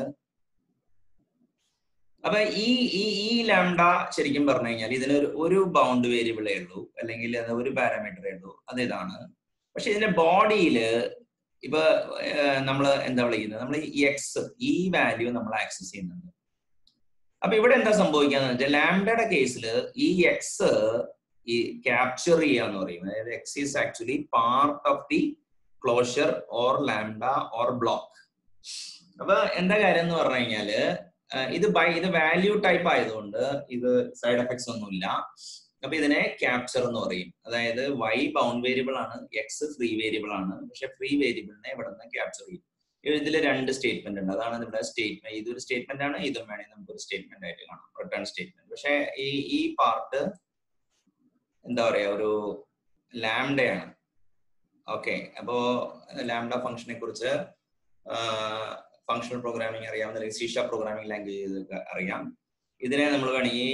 A: അപ്പൊ ഈ ഈ ഈ ലാംഡ ശരിക്കും പറഞ്ഞു കഴിഞ്ഞാൽ ഇതിനൊരു ഒരു ബൗണ്ട് വേരിയബിളേ ഉള്ളൂ അല്ലെങ്കിൽ അത് ഒരു പാരാമീറ്ററേ ഉള്ളൂ അത് ഇതാണ് പക്ഷെ ഇതിന്റെ ബോഡിയില് ഇപ്പൊ നമ്മൾ എന്താ വിളിക്കുന്നത് നമ്മൾ ഈ എക്സ് ഈ വാല്യൂ നമ്മൾ ആക്സസ് ചെയ്യുന്നുണ്ട് അപ്പൊ ഇവിടെ എന്താ സംഭവിക്കാന്ന് വെച്ചാൽ ലാംഡയുടെ കേസിൽ ഈ എക്സ് ഈ ക്യാപ്ചർ ചെയ്യാന്ന് പറയും അതായത് X is actually part of the closure or lambda or block അപ്പൊ എന്താ കാര്യം എന്ന് പറഞ്ഞു കഴിഞ്ഞാല് ഇത് ബൈ ഇത് വാല്യൂ ടൈപ്പ് ആയതുകൊണ്ട് ഇത് സൈഡ് എഫക്ട്സ് ഒന്നുമില്ല അപ്പൊ ഇതിനെ ക്യാപ്ചർ എന്ന് പറയും അതായത് വൈ ബൗണ്ട് വേരിയബിൾ ആണ് എക്സ് ഫ്രീ വേരിയബിൾ ആണ് പക്ഷെ ഫ്രീ വേരിയബിളിനെ ഇവിടെ നിന്ന് ക്യാപ്ചർ ചെയ്യും ഇതിൽ രണ്ട് സ്റ്റേറ്റ്മെന്റ് ഉണ്ട് അതാണ് ഇവിടെ സ്റ്റേറ്റ്മെന്റ് ഇതൊരു സ്റ്റേറ്റ്മെന്റ് ആണ് ഇതും വേണമെങ്കിൽ നമുക്ക് ഒരു സ്റ്റേറ്റ്മെന്റ് ആയിട്ട് കാണാം റിട്ടേൺ സ്റ്റേറ്റ്മെന്റ് പക്ഷെ ഈ ഈ പാർട്ട് എന്താ പറയാ ഒരു ലാംഡയാണ് ഓക്കെ അപ്പോ ലാംഡ ഫംഗ്ഷനെ കുറിച്ച് ഫങ്ഷണൽ പ്രോഗ്രാമിംഗ് അറിയാവുന്ന അല്ലെങ്കിൽ സീഷ പ്രോഗ്രാമിംഗ് ലാംഗ്വേജ് അറിയാം ഇതിനെ നമ്മൾ വേണമെങ്കിൽ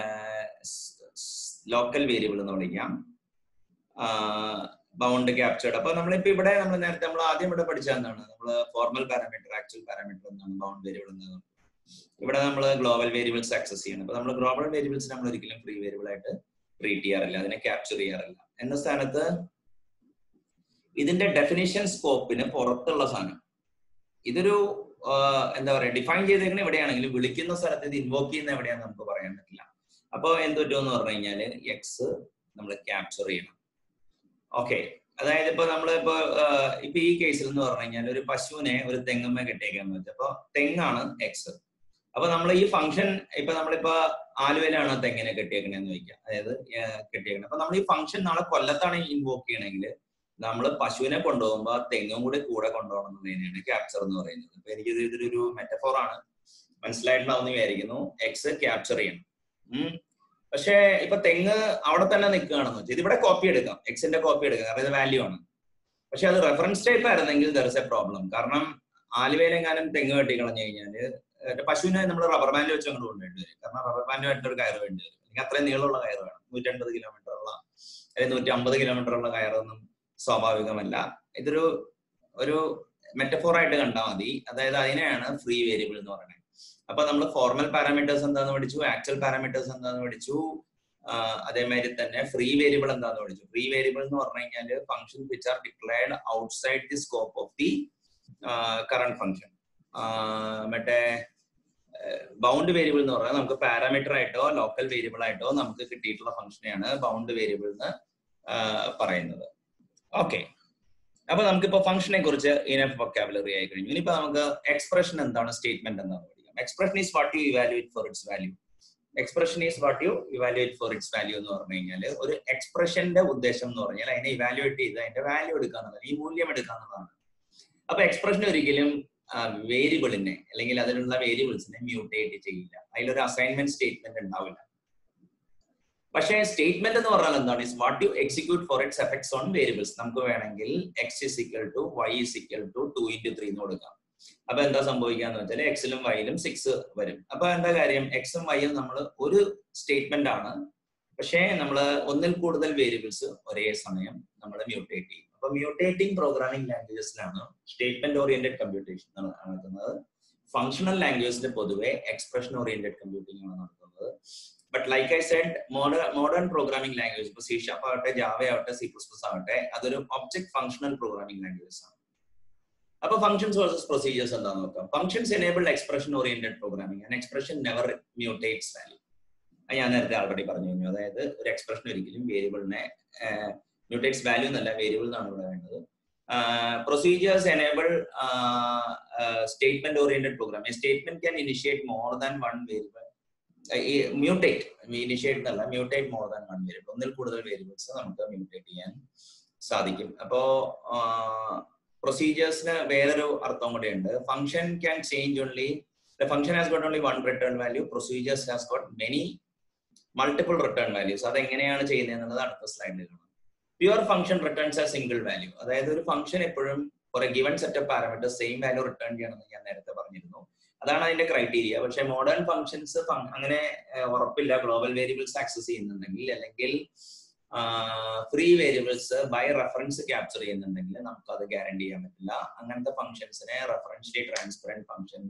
A: ലോക്കൽ വേരിയബിൾ എന്ന് വിളിക്കാം ബൗണ്ട് ക്യാപ്ചേർഡ് അപ്പൊ നമ്മളിപ്പോ ഇവിടെ നമ്മൾ നേരത്തെ നമ്മൾ ആദ്യം ഇവിടെ പഠിച്ച എന്താണ് നമ്മൾ ഫോർമൽ പാരാമീറ്റർ ആക്ച്വൽ പാരാമീറ്റർ എന്നാണ് ബൗണ്ട് വേരിയബിൾ എന്ന് ഇവിടെ നമ്മൾ ഗ്ലോബൽ വേരിയബിൾസ് ആക്സസ് ചെയ്യണം അപ്പൊ നമ്മൾ ഗ്ലോബൽ വേരിയബിൾസ് നമ്മൾ ഒരിക്കലും ഫ്രീ വേരിയബിൾ ആയിട്ട് ട്രീറ്റ് ചെയ്യാറില്ല അതിനെ ക്യാപ്ചർ ചെയ്യാറില്ല എന്ന സ്ഥാനത്ത് ഇതിന്റെ ഡെഫിനിഷൻ സ്കോപ്പിന് പുറത്തുള്ള സാധനം ഇതൊരു എന്താ പറയാ ഡിഫൈൻ ചെയ്തേക്കുന്ന എവിടെയാണെങ്കിലും വിളിക്കുന്ന സ്ഥലത്ത് ഇത് ഇൻവോക്ക് ചെയ്യുന്ന എവിടെയാണെന്ന് നമുക്ക് പറയാൻ പറ്റില്ല അപ്പൊ എന്ത് പറ്റുമെന്ന് പറഞ്ഞു കഴിഞ്ഞാല് എക്സ് നമ്മൾ ക്യാപ്ചർ ചെയ്യണം ഓക്കെ അതായത് ഇപ്പൊ നമ്മളിപ്പോ ഇപ്പൊ ഈ കേസിൽ എന്ന് പറഞ്ഞു കഴിഞ്ഞാൽ ഒരു പശുവിനെ ഒരു തെങ്ങുമ്മ കെട്ടിയേക്കാന്ന് വെച്ചാൽ അപ്പൊ തെങ്ങാണ് എക്സ് അപ്പൊ നമ്മൾ ഈ ഫംഗ്ഷൻ ഇപ്പൊ നമ്മളിപ്പോ ആലുവയിലാണ് തെങ്ങിനെ കെട്ടിയേക്കണേന്ന് ചോദിക്കുക അതായത് കെട്ടിയേക്കണേ അപ്പൊ നമ്മൾ ഈ ഫംഗ്ഷൻ നാളെ കൊല്ലത്താണ് ഇൻവോക്ക് ചെയ്യണമെങ്കിൽ നമ്മൾ പശുവിനെ കൊണ്ടുപോകുമ്പോൾ ആ തെങ്ങും കൂടി കൂടെ കൊണ്ടുപോകണം എന്നുള്ളതിനാണ് ക്യാപ്ചർ എന്ന് പറയുന്നത് അപ്പൊ എനിക്ക് ഇത് ഇതൊരു മെറ്റഫോർ ആണ് മനസ്സിലായിട്ടുണ്ടാവുന്ന വിചാരിക്കുന്നു എക്സ് ക്യാപ്ചർ ചെയ്യണം ഉം പക്ഷേ ഇപ്പൊ തെങ്ങ് അവിടെ തന്നെ നിൽക്കുകയാണെന്ന് വെച്ചാൽ ഇതിവിടെ കോപ്പി എടുക്കാം എക്സിന്റെ കോപ്പി എടുക്കാം കാരണം ഇത് വാല്യൂ ആണ് പക്ഷെ അത് റെഫറൻസ് ടൈപ്പ് ആയിരുന്നെങ്കിൽ ദർ ഇസ് എ പ്രോബ്ലം കാരണം ആലുവയിലെങ്ങാനും തെങ്ങ് വെട്ടി കളഞ്ഞു കഴിഞ്ഞാല് പശുവിനെ നമ്മൾ റബ്ബർ ബാൻഡ് വെച്ച് അങ്ങോട്ട് കൊണ്ടുവേണ്ടി വരും കാരണം റബ്ബർ ബാൻഡുമായിട്ട് ഒരു കയറ് വേണ്ടി വരും എനിക്ക് അത്രയും നീളമുള്ള കയറ് വേണം നൂറ്റൻപത് കിലോമീറ്റർ ഉള്ള അല്ലെങ്കിൽ നൂറ്റി അമ്പത് കിലോമീറ്റർ ഉള്ള കയറൊന്നും സ്വാഭാവികമല്ല ഇതൊരു ഒരു മെറ്റഫോർ ആയിട്ട് കണ്ടാൽ മതി അതായത് അതിനെയാണ് ഫ്രീ വേരിയബിൾ എന്ന് പറയുന്നത് അപ്പൊ നമ്മൾ ഫോർമൽ പാരാമീറ്റേഴ്സ് എന്താന്ന് പഠിച്ചു ആക്ച്വൽ പാരാമീറ്റേഴ്സ് എന്താന്ന് പഠിച്ചു അതേമാതിരി തന്നെ ഫ്രീ വേരിയബിൾ എന്താന്ന് പഠിച്ചു ഫ്രീ വേരിയബിൾ എന്ന് പറഞ്ഞു കഴിഞ്ഞാൽ function which are declared outside the scope of the current function മറ്റേ ബൗണ്ട് വേരിയബിൾ എന്ന് പറഞ്ഞാൽ നമുക്ക് പാരാമീറ്റർ ആയിട്ടോ ലോക്കൽ വേരിയബിൾ ആയിട്ടോ നമുക്ക് കിട്ടിയിട്ടുള്ള ഫംഗ്ഷനെയാണ് ബൗണ്ട് വേരിയബിൾ എന്ന് പറയുന്നത് ഓക്കെ അപ്പൊ നമുക്കിപ്പോ ഫംഗ്ഷനെ കുറിച്ച് ഇനഫ് വൊക്കാബുലറി ആയി കഴിഞ്ഞു ഇനിയിപ്പോ നമുക്ക് എക്സ്പ്രഷൻ എന്താണ് സ്റ്റേറ്റ്മെന്റ് എന്താണെന്ന് പഠിക്കാം expression is what you evaluate for its value expression is what you evaluate for its value എന്ന് പറഞ്ഞു കഴിഞ്ഞാൽ ഒരു എക്സ്പ്രഷന്റെ ഉദ്ദേശം എന്ന് പറഞ്ഞാൽ അതിനെ ഇവാലുവേറ്റ് ചെയ്ത് അതിന്റെ വാല്യൂ എടുക്കാന്നുള്ളത് ഈ മൂല്യം എടുക്കാന്നുള്ളതാണ് അപ്പൊ എക്സ്പ്രഷൻ ഒരിക്കലും വേരിയബിളിനെ അല്ലെങ്കിൽ അതിലുള്ള വേരിയബിൾസിനെ മ്യൂട്ടേറ്റ് ചെയ്യില്ല അതിലൊരു അസൈൻമെന്റ് സ്റ്റേറ്റ്മെന്റ് ഉണ്ടാവില്ല പക്ഷേ സ്റ്റേറ്റ്മെന്റ് എന്ന് പറഞ്ഞാൽ എന്താണ് is what you execute for its effects on variables നമുക്ക് വേണമെങ്കിൽ X is equal to Y is equal to two into three എന്ന് കൊടുക്കാം അപ്പൊ എന്താ സംഭവിക്കാന്ന് വെച്ചാൽ എക്സിലും വൈയിലും സിക്സ് വരും അപ്പൊ എന്താ കാര്യം എക്സും വൈയും നമ്മൾ ഒരു സ്റ്റേറ്റ്മെന്റ് ആണ് പക്ഷേ നമ്മൾ ഒന്നിൽ കൂടുതൽ വേരിയബിൾസ് ഒരേ സമയം നമ്മൾ മ്യൂട്ടേറ്റ് ചെയ്യും അപ്പൊ മ്യൂട്ടേറ്റിംഗ് പ്രോഗ്രാമിംഗ് ലാംഗ്വേജസിലാണ് സ്റ്റേറ്റ്മെന്റ് ഓറിയന്റഡ് കമ്പ്യൂട്ടേഷൻ നടക്കുന്നത് ഫങ്ഷണൽ ലാംഗ്വേജിൽ പൊതുവെ എക്സ്പ്രഷൻ ഓറിയന്റഡ് കമ്പ്യൂട്ടിംഗ് ആണ് നടത്തുന്നത് but like I said modern modern programming language ഇപ്പൊ സി ഷാപ്പ് ആവട്ടെ ജാവ ആവട്ടെ സി പ്ലസ് പ്ലസ് ആവട്ടെ അതൊരു ഒബ്ജക്ട് ഫങ്ഷണൽ പ്രോഗ്രാമിംഗ് ലാംഗ്വേജസ് ആണ് അപ്പൊ ഫംഗ്ഷൻസ് വേഴ്സസ് പ്രൊസീജിയേഴ്സ് എന്താന്ന് നോക്കാം functions enabled expression oriented programming and expression never mutates value ഞാൻ നേരത്തെ ആൾറെഡി പറഞ്ഞു കഴിഞ്ഞു അതായത് ഒരു എക്സ്പ്രഷൻ ഒരിക്കലും വേരിയബിളിനെ മ്യൂട്ടേറ്റ്സ് വാല്യൂ എന്നല്ല വേരിയബിൾ എന്നാണ് ഇവിടെ വേണ്ടത് procedures enable statement oriented program statement can initiate more than one variable mutate initiate എന്നല്ല mutate more than one variable ഒന്നിൽ കൂടുതൽ വേരിയബിൾസ് നമുക്ക് മ്യൂട്ടേറ്റ് ചെയ്യാൻ സാധിക്കും അപ്പോ പ്രൊസീജിയേഴ്സിന് വേറൊരു അർത്ഥം കൂടെ ഉണ്ട് function can change only function has got only one return value procedures has got many multiple return values അത് എങ്ങനെയാണ് ചെയ്യുന്നത് എന്നുള്ളത് അടുത്ത സ്ലൈഡിൽ കാണാം pure function returns a single value അതായത് ഒരു ഫംഗ്ഷൻ എപ്പോഴും for a given set of parameter same value return ചെയ്യണമെന്ന് ഞാൻ നേരത്തെ പറഞ്ഞിരുന്നു അതാണ് അതിന്റെ ക്രൈറ്റീരിയ പക്ഷേ മോഡേൺ ഫംഗ്ഷൻസ് അങ്ങനെ ഉറപ്പില്ല ഗ്ലോബൽ വേരിയബിൾസ് ആക്സസ് ചെയ്യുന്നുണ്ടെങ്കിൽ അല്ലെങ്കിൽ free variables by reference capture ചെയ്യുന്നുണ്ടെങ്കിൽ നമുക്ക് അത് ഗ്യാരണ്ടി ചെയ്യാൻ പറ്റില്ല അങ്ങനത്തെ ഫംഗ്ഷൻസിനെ റെഫറൻഷ്യലി ട്രാൻസ്പെറന്റ് ഫംഗ്ഷൻ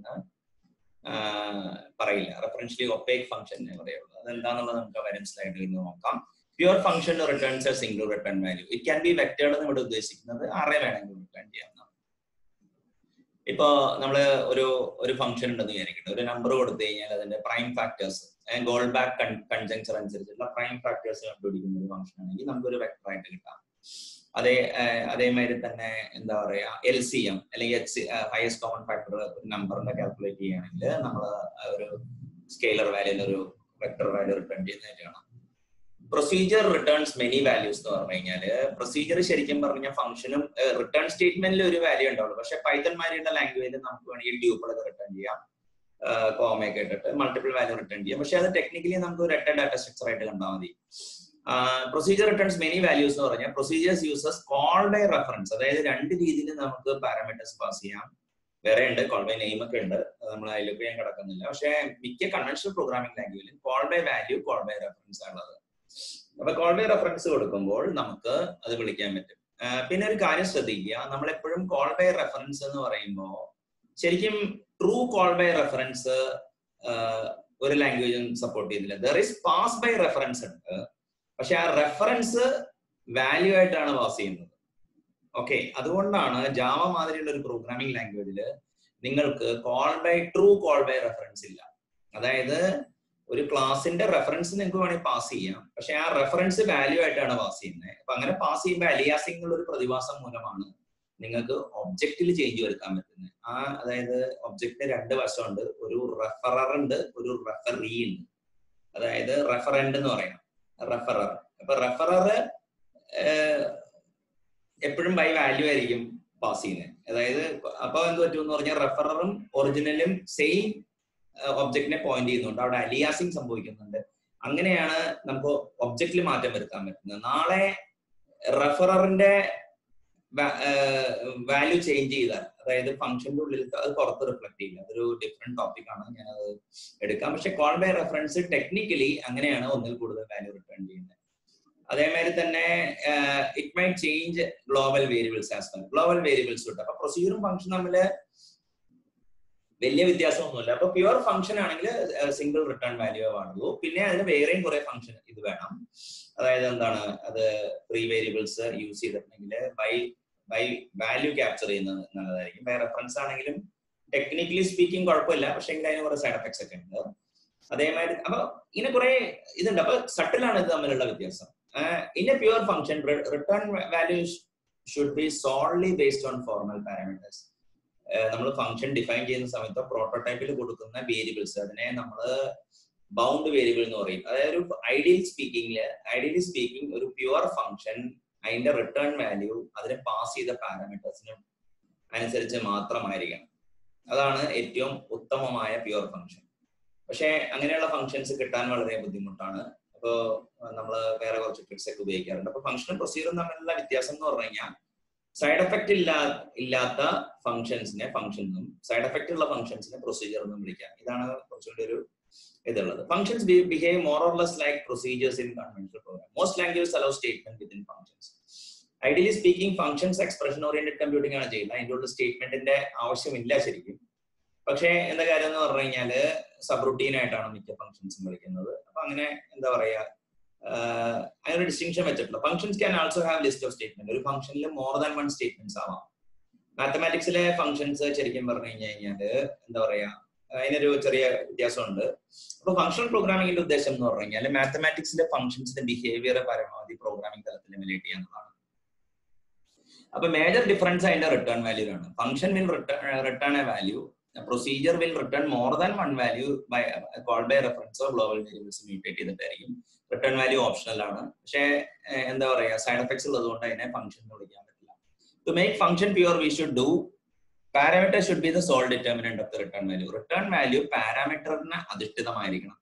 A: പറയില്ല റെഫറൻഷ്യലി ഒപ്പേക്ക് ഫംഗ്ഷൻ എന്നേ പറയുള്ളൂ അതെന്താണെന്നുള്ളത് നമുക്ക് വരും സ്ലൈഡിൽ നിന്ന് നോക്കാം pure function returns a single return value it can be vectored എന്ന് ഇവിടെ ഉദ്ദേശിക്കുന്നത് ആറേ വേണമെങ്കിൽ റിട്ടേൺ ചെയ്യാവുന്നതാണ് ഇപ്പൊ നമ്മള് ഒരു ഒരു ഫംഗ്ഷൻ ഉണ്ടെന്ന് വിചാരിക്കട്ടെ ഒരു നമ്പർ കൊടുത്തു കഴിഞ്ഞാൽ അതിന്റെ prime factors Goldbach conjecture അനുസരിച്ചുള്ള പ്രൈം ഫാക്ടേഴ്സ് കണ്ടുപിടിക്കുന്ന ഒരു ഫംഗ്ഷൻ ആണെങ്കിൽ നമുക്കൊരു വെക്ടർ ആയിട്ട് കിട്ടാം അതേ അതേമാതിരി തന്നെ എന്താ പറയാ എൽ സി എം അല്ലെങ്കിൽ എച്ച് ഹയസ്റ്റ് കോമൺ ഫാക്ടർ ഒരു നമ്പറിന്റെ കാൽക്കുലേറ്റ് ചെയ്യുകയാണെങ്കിൽ നമ്മൾ ഒരു സ്കെയിലർ വാല്യൂന്ന് ഒരു വെക്ടർ വാല്യൂ റിട്ടേൺ ചെയ്യുന്നതായിട്ട് കാണാം പ്രൊസീജിയർ റിട്ടേൺസ് മെനി വാല്യൂസ് എന്ന് പറഞ്ഞു കഴിഞ്ഞാല് പ്രൊസീജിയർ ശരിക്കും പറഞ്ഞ ഫംഗ്ഷനും റിട്ടേൺ സ്റ്റേറ്റ്മെന്റിൽ ഒരു വാല്യൂ ഉണ്ടാവുള്ളൂ പക്ഷെ പൈത്തന്മാരുടെ ലാംഗ്വേജിൽ നമുക്ക് വേണമെങ്കിൽ ഡ്യൂപ്പിളൊക്കെ റിട്ടേൺ ചെയ്യാം കോമയൊക്കെ ഇട്ടിട്ട് മൾട്ടിപ്പിൾ വാല്യൂ റിട്ടേൺ ചെയ്യാം പക്ഷെ അത് ടെക്നിക്കലി നമുക്ക് ഒരു ഒറ്റ ഡാറ്റ സ്ട്രക്ചർ ആയിട്ട് കണ്ടാൽ മതി പ്രൊസീജിയർ റിട്ടേൺസ് മെനി വാല്യൂസ് എന്ന് പറഞ്ഞാൽ procedures uses call by reference അതായത് രണ്ട് രീതിയിൽ നമുക്ക് പാരാമീറ്റേഴ്സ് പാസ് ചെയ്യാം വേറെ ഉണ്ട് കോൾ ബൈ നെയിം ഒക്കെ ഉണ്ട് നമ്മൾ അതിലൊക്കെ ഞാൻ കിടക്കുന്നില്ല പക്ഷെ മിക്ക കൺവെൻഷണൽ പ്രോഗ്രാമിംഗ് ലാംഗ്വേജിലും call by value call by reference ആണുള്ളത് അപ്പൊ കോൾ ബൈ റെഫറൻസ് കൊടുക്കുമ്പോൾ നമുക്ക് അത് വിളിക്കാൻ പറ്റും പിന്നെ ഒരു കാര്യം ശ്രദ്ധിക്കുക നമ്മൾ എപ്പോഴും കോൾ ബൈ റെഫറൻസ് എന്ന് പറയുമ്പോൾ ശരിക്കും ട്രൂ കോൾ ബൈ റെഫറൻസ് ഒരു ലാംഗ്വേജും സപ്പോർട്ട് ചെയ്യുന്നില്ല there is pass by reference ഉണ്ട് പക്ഷെ ആ റെഫറൻസ് വാല്യൂ ആയിട്ടാണ് പാസ് ചെയ്യുന്നത് ഓക്കെ അതുകൊണ്ടാണ് ജാവ മാതിരിയുള്ള ഒരു പ്രോഗ്രാമിംഗ് ലാംഗ്വേജിൽ നിങ്ങൾക്ക് call by true call by reference ഇല്ല അതായത് ഒരു ക്ലാസിന്റെ റെഫറൻസ് നിങ്ങൾക്ക് വേണമെങ്കിൽ പാസ് ചെയ്യാം പക്ഷെ ആ റെഫറൻസ് വാല്യൂ ആയിട്ടാണ് പാസ് ചെയ്യുന്നത് അപ്പൊ അങ്ങനെ പാസ് ചെയ്യുമ്പോൾ അലിയാസിംഗ് എന്നുള്ള ഒരു പ്രതിഭാസം മൂലമാണ് നിങ്ങൾക്ക് ഒബ്ജക്റ്റിൽ ചേഞ്ച് വരുത്താൻ പറ്റുന്നത് ആ അതായത് ഒബ്ജക്റ്റിന് രണ്ട് വശമുണ്ട് ഒരു റെഫറർ ഉണ്ട് ഒരു റെഫറി ഉണ്ട് അതായത് റെഫറൻഡ് എന്ന് പറയാം റെഫറർ അപ്പൊ റെഫറർ എപ്പോഴും ബൈ വാല്യൂ ആയിരിക്കും പാസ് ചെയ്യുന്നത് അതായത് അപ്പൊ എന്ത് പറ്റും എന്ന് പറഞ്ഞാൽ റെഫററും ഒറിജിനലും സെയിം ഒബ്ജക്റ്റിനെ പോയിന്റ് ചെയ്യുന്നുണ്ട് അവിടെ അലിയാസിങ് സംഭവിക്കുന്നുണ്ട് അങ്ങനെയാണ് നമുക്ക് ഒബ്ജക്റ്റിൽ മാറ്റം വരുത്താൻ പറ്റുന്നത് നാളെ റെഫററിന്റെ വാല്യൂ ചേഞ്ച് ചെയ്താൽ അതായത് ഫംഗ്ഷന്റെ ഉള്ളിൽ അത് പുറത്ത് റിഫ്ലക്ട് ചെയ്യില്ല അതൊരു ഡിഫറെന്റ് ടോപ്പിക് ആണ് ഞാൻ അത് എടുക്കാം പക്ഷെ കോൾ ബൈ റെഫറൻസ് ടെക്നിക്കലി അങ്ങനെയാണ് ഒന്നിൽ കൂടുതൽ വാല്യൂ റിട്ടേൺ ചെയ്യുന്നത് അതേമാതിരി തന്നെ it may change global variables as well global variables ഉണ്ട് അപ്പൊ പ്രൊസീജിയറും ഫംഗ്ഷൻ തമ്മിൽ വലിയ വ്യത്യാസമൊന്നുമില്ല അപ്പൊ പ്യുവർ ഫംഗ്ഷൻ ആണെങ്കിൽ സിംഗിൾ റിട്ടേൺ വാല്യൂ പാടുള്ളൂ പിന്നെ അതിന് വേറെയും കുറെ ഫംഗ്ഷൻ ഇത് വേണം അതായത് എന്താണ് അത് ഫ്രീ വേരിയബിൾസ് യൂസ് ചെയ്തിട്ടുണ്ടെങ്കിൽ ബൈ ബൈ വാല്യൂ ക്യാപ്ചർ ചെയ്യുന്നത് നല്ലതായിരിക്കും ബൈ റെഫറൻസ് ആണെങ്കിലും ടെക്നിക്കലി സ്പീക്കിംഗ് കുഴപ്പമില്ല പക്ഷെ എങ്കിൽ അതിന് കുറെ സൈഡ് എഫക്ട്സ് ഒക്കെ ഉണ്ട് അതേമാതിരി അപ്പൊ ഇങ്ങനെ കുറെ ഇതുണ്ട് അപ്പൊ സട്ടിലാണ് ഇത് തമ്മിലുള്ള വ്യത്യാസം in a pure function return value should be solely based on formal parameters നമ്മൾ ഫംഗ്ഷൻ ഡിഫൈൻ ചെയ്യുന്ന സമയത്ത് പ്രോട്ടോടൈപ്പിൽ കൊടുക്കുന്ന വേരിയബിൾസ് അതിനെ നമ്മൾ ബൗണ്ട് വേരിയബിൾ എന്ന് പറയും അതായത് ഒരു ഐഡിയൽ സ്പീക്കിംഗില് ഐഡിയലി സ്പീക്കിംഗ് ഒരു പ്യുവർ ഫംഗ്ഷൻ അതിന്റെ റിട്ടേൺ വാല്യൂ അതിനെ പാസ് ചെയ്ത പാരാമീറ്റേഴ്സിനും അനുസരിച്ച് മാത്രമായിരിക്കണം അതാണ് ഏറ്റവും ഉത്തമമായ പ്യുവർ ഫംഗ്ഷൻ പക്ഷെ അങ്ങനെയുള്ള ഫംഗ്ഷൻസ് കിട്ടാൻ വളരെ ബുദ്ധിമുട്ടാണ് അപ്പോൾ നമ്മൾ വേറെ കുറച്ച് ട്രിക്സ് ഒക്കെ ഉപയോഗിക്കാറുണ്ട് അപ്പൊ ഫംഗ്ഷനും പ്രൊസീജറും തമ്മിലുള്ള വ്യത്യാസം എന്ന് പറഞ്ഞു കഴിഞ്ഞാൽ സൈഡ് എഫക്റ്റ് ഇല്ലാ ഇല്ലാത്ത ഫംഗ്ഷൻസിനെ ഫംഗ്ഷൻ എന്നും സൈഡ് എഫക്റ്റ് ഉള്ള ഫംഗ്ഷൻസിനെ പ്രൊസീജിയർ എന്നും വിളിക്കാം ഇതാണ് കുറച്ചുകൂടി ഒരു ഇതുള്ളത് functions behave more or less like procedures in conventional program most language allow statement within functions ideally speaking functions expression oriented computing ആണ് ചെയ്യുന്നത് അതിൻ്റെ ഉള്ള സ്റ്റേറ്റ്മെന്റിന്റെ ആവശ്യമില്ല ശരിക്കും പക്ഷേ എന്താ കാര്യം എന്ന് പറഞ്ഞു കഴിഞ്ഞാല് സബ് റുട്ടീൻ ആയിട്ടാണ് മിക്ക ഫംഗ്ഷൻസും വിളിക്കുന്നത് അപ്പൊ അങ്ങനെ എന്താ പറയാ അങ്ങനെ ഡിസ്റ്റിങ്ഷൻ വെച്ചിട്ടുള്ള functions can also have list of statement ഒരു ഫംഗ്ഷനിൽ മോർ ദാൻ വൺ സ്റ്റേറ്റ്മെന്റ്സ് ആവാം മാത്തമാറ്റിക്സിലെ ഫംഗ്ഷൻസ് ശരിക്കും പറഞ്ഞു കഴിഞ്ഞു കഴിഞ്ഞാല് എന്താ പറയാ അതിനൊരു ചെറിയ വ്യത്യാസമുണ്ട് അപ്പൊ ഫംഗ്ഷണൽ പ്രോഗ്രാമിംഗിന്റെ ഉദ്ദേശം എന്ന് പറഞ്ഞു കഴിഞ്ഞാൽ മാത്തമാറ്റിക്സിന്റെ ഫംഗ്ഷൻസിന്റെ ബിഹേവിയർ പരമാവധി പ്രോഗ്രാമിംഗ് തലത്തിൽ എമുലേറ്റ് ചെയ്യാന്നുള്ളതാണ് അപ്പൊ മേജർ ഡിഫറൻസ് അതിന്റെ റിട്ടേൺ വാല്യൂലാണ് function will return a value procedure will return more than one value by call by റെഫറൻസോ ഗ്ലോബൽ വേരിയബിൾസ് മ്യൂട്ടേറ്റ് ചെയ്തിട്ടായിരിക്കും റിട്ടേൺ വാല്യൂ ഓപ്ഷണൽ ആണ് പക്ഷേ എന്താ പറയാ സൈഡ് എഫക്ട്സ് ഉള്ളതുകൊണ്ട് അതിനെ ഫംഗ്ഷൻ എന്ന് വിളിക്കാൻ പറ്റില്ല to make function pure we should do parameter should be the sole determinant of the return value return value പാരാമീറ്ററിന് അധിഷ്ഠിതമായിരിക്കണം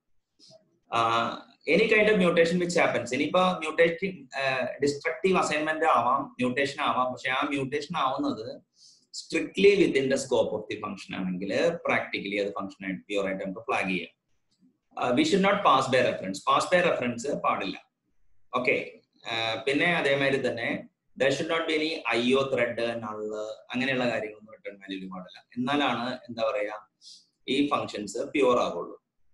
A: any kind of mutation which happens ഇനിയിപ്പോ മ്യൂട്ടേഷൻ ഡിസ്ട്രക്റ്റീവ് അസൈൻമെന്റ് ആവാം mutation ആവാം പക്ഷെ ആ മ്യൂട്ടേഷൻ ആവുന്നത് strictly within the scope of the function ആണെങ്കിൽ practically അത് ഫംഗ്ഷൻ ആയിട്ട് പ്യൂർ ആയിട്ട് നമുക്ക് ഫ്ലാഗ് ചെയ്യാം we should not pass by reference pass by reference പാടില്ല ഓക്കെ പിന്നെ അതേമാതിരി തന്നെ there should not be any IO thread null അങ്ങനെയുള്ള കാര്യങ്ങളൊന്നും റിട്ടേൺ വാല്യൂല് പാടില്ല എന്നാലാണ് എന്താ പറയാ ഈ ഫംഗ്ഷൻസ് പ്യൂർ ആകുള്ളൂ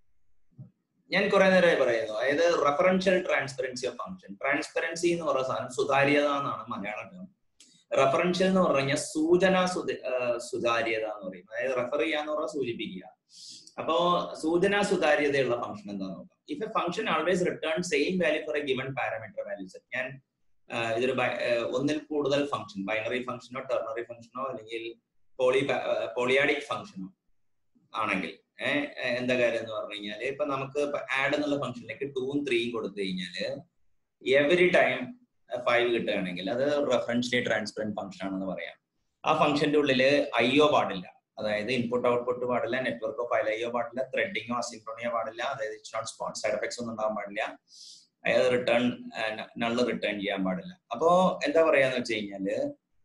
A: ഞാൻ കുറെ നേരമായി പറയുന്നു അതായത് referential transparency of function transparency എന്ന് പറയുന്ന സാധനം സുതാര്യത എന്നാണ് മലയാളം ടേം റെഫറൻഷ്യൽ എന്ന് പറഞ്ഞു കഴിഞ്ഞാൽ സൂചന സുതാര്യത എന്ന് പറയും അതായത് റെഫർ ചെയ്യാന്ന് പറഞ്ഞാൽ സൂചിപ്പിക്കുക അപ്പോ സൂചന സുതാര്യതയുള്ള ഫംഗ്ഷൻ എന്താന്ന് നോക്കാം if a function always return same value for a given parameter values ഞാൻ ഇതൊരു ഒന്നിൽ കൂടുതൽ ഫംഗ്ഷൻ ബൈനറി ഫംഗ്ഷനോ ടെർണറി ഫംഗ്ഷനോ അല്ലെങ്കിൽ പോളി പോളിയാഡിക് ഫംഗ്ഷനോ ആണെങ്കിൽ എന്താ കാര്യം എന്ന് പറഞ്ഞു കഴിഞ്ഞാല് ഇപ്പൊ നമുക്ക് ആഡ് എന്നുള്ള ഫംഗ്ഷനിലേക്ക് ടൂവും ത്രീയും കൊടുത്തു കഴിഞ്ഞാല് എവറി ടൈം ഫൈവ് കിട്ടുകയാണെങ്കിൽ അത് റെഫറൻഷ്യലി ട്രാൻസ്പെറന്റ് ഫംഗ്ഷൻ ആണെന്ന് പറയാം ആ ഫംഗ്ഷന്റെ ഉള്ളില് ഐഒ പാടില്ല അതായത് ഇൻപുട്ട് ഔട്ട്പുട്ട് പാടില്ല നെറ്റ്വർക്കോ ഫയൽ ഐഒ പാടില്ല ത്രെഡിങ്ങോ അസിൻക്രോണിയോ പാടില്ല അതായത് it's not spawn side effects ഒന്നും ഉണ്ടാകാൻ പാടില്ല അതായത് റിട്ടേൺ നള്ള് റിട്ടേൺ ചെയ്യാൻ പാടില്ല അപ്പോ എന്താ പറയാന്ന് വെച്ച് കഴിഞ്ഞാല്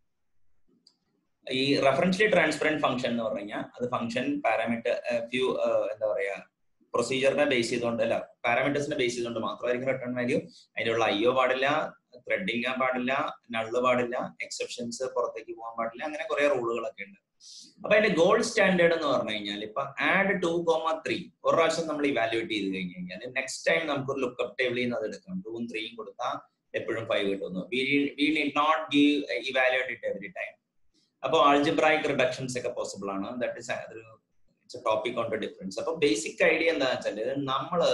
A: ഈ റെഫറൻഷ്യലി ട്രാൻസ്പെറന്റ് ഫംഗ്ഷൻ എന്ന് പറഞ്ഞു കഴിഞ്ഞാൽ അത് ഫംഗ്ഷൻ പാരാമീറ്റർ ഫ്യൂ എന്താ പറയാ പ്രൊസീജിയറിനെ ബേസ് ചെയ്തുകൊണ്ട് അല്ല പാരാമീറ്റേഴ്സിനെ ബേസ് ചെയ്തുകൊണ്ട് മാത്രമായിരിക്കും റിട്ടേൺ വാല്യൂ അതിനുള്ള ഐഒ പാടില്ല ത്രെഡിങ് പാടില്ല നള്ള് പാടില്ല എക്സെപ്ഷൻസ് പുറത്തേക്ക് പോകാൻ പാടില്ല അങ്ങനെ കുറെ റൂളുകളൊക്കെ ഉണ്ട് അപ്പൊ അതിന്റെ ഗോൾഡ് സ്റ്റാൻഡേർഡ് എന്ന് പറഞ്ഞു കഴിഞ്ഞാൽ ഇപ്പൊ ആഡ് ടു കോമ ത്രീ ഒരു പ്രാവശ്യം നമ്മൾ ഇവാലുവേറ്റ് ചെയ്ത് കഴിഞ്ഞ് കഴിഞ്ഞാൽ നെക്സ്റ്റ് ടൈം നമുക്ക് ഒരു ലുക്കപ്പ് ടേബിളിൽ നിന്ന് അത് എടുക്കാം ടൂവും ത്രീയും കൊടുത്താൽ എപ്പോഴും ഫൈവ് കിട്ടുന്നു we need not give evaluate it every time അപ്പോൾ ആൾജിബ്രായിക് റിഡക്ഷൻസ് ഒക്കെ പോസിബിൾ ആണ് ദാറ്റ് ഇസ് അതൊരു ടോപ്പിക് ഓൺ ടു ഡിഫറൻസ് അപ്പൊ ബേസിക് ഐഡിയ എന്താ വെച്ചാല് നമ്മള്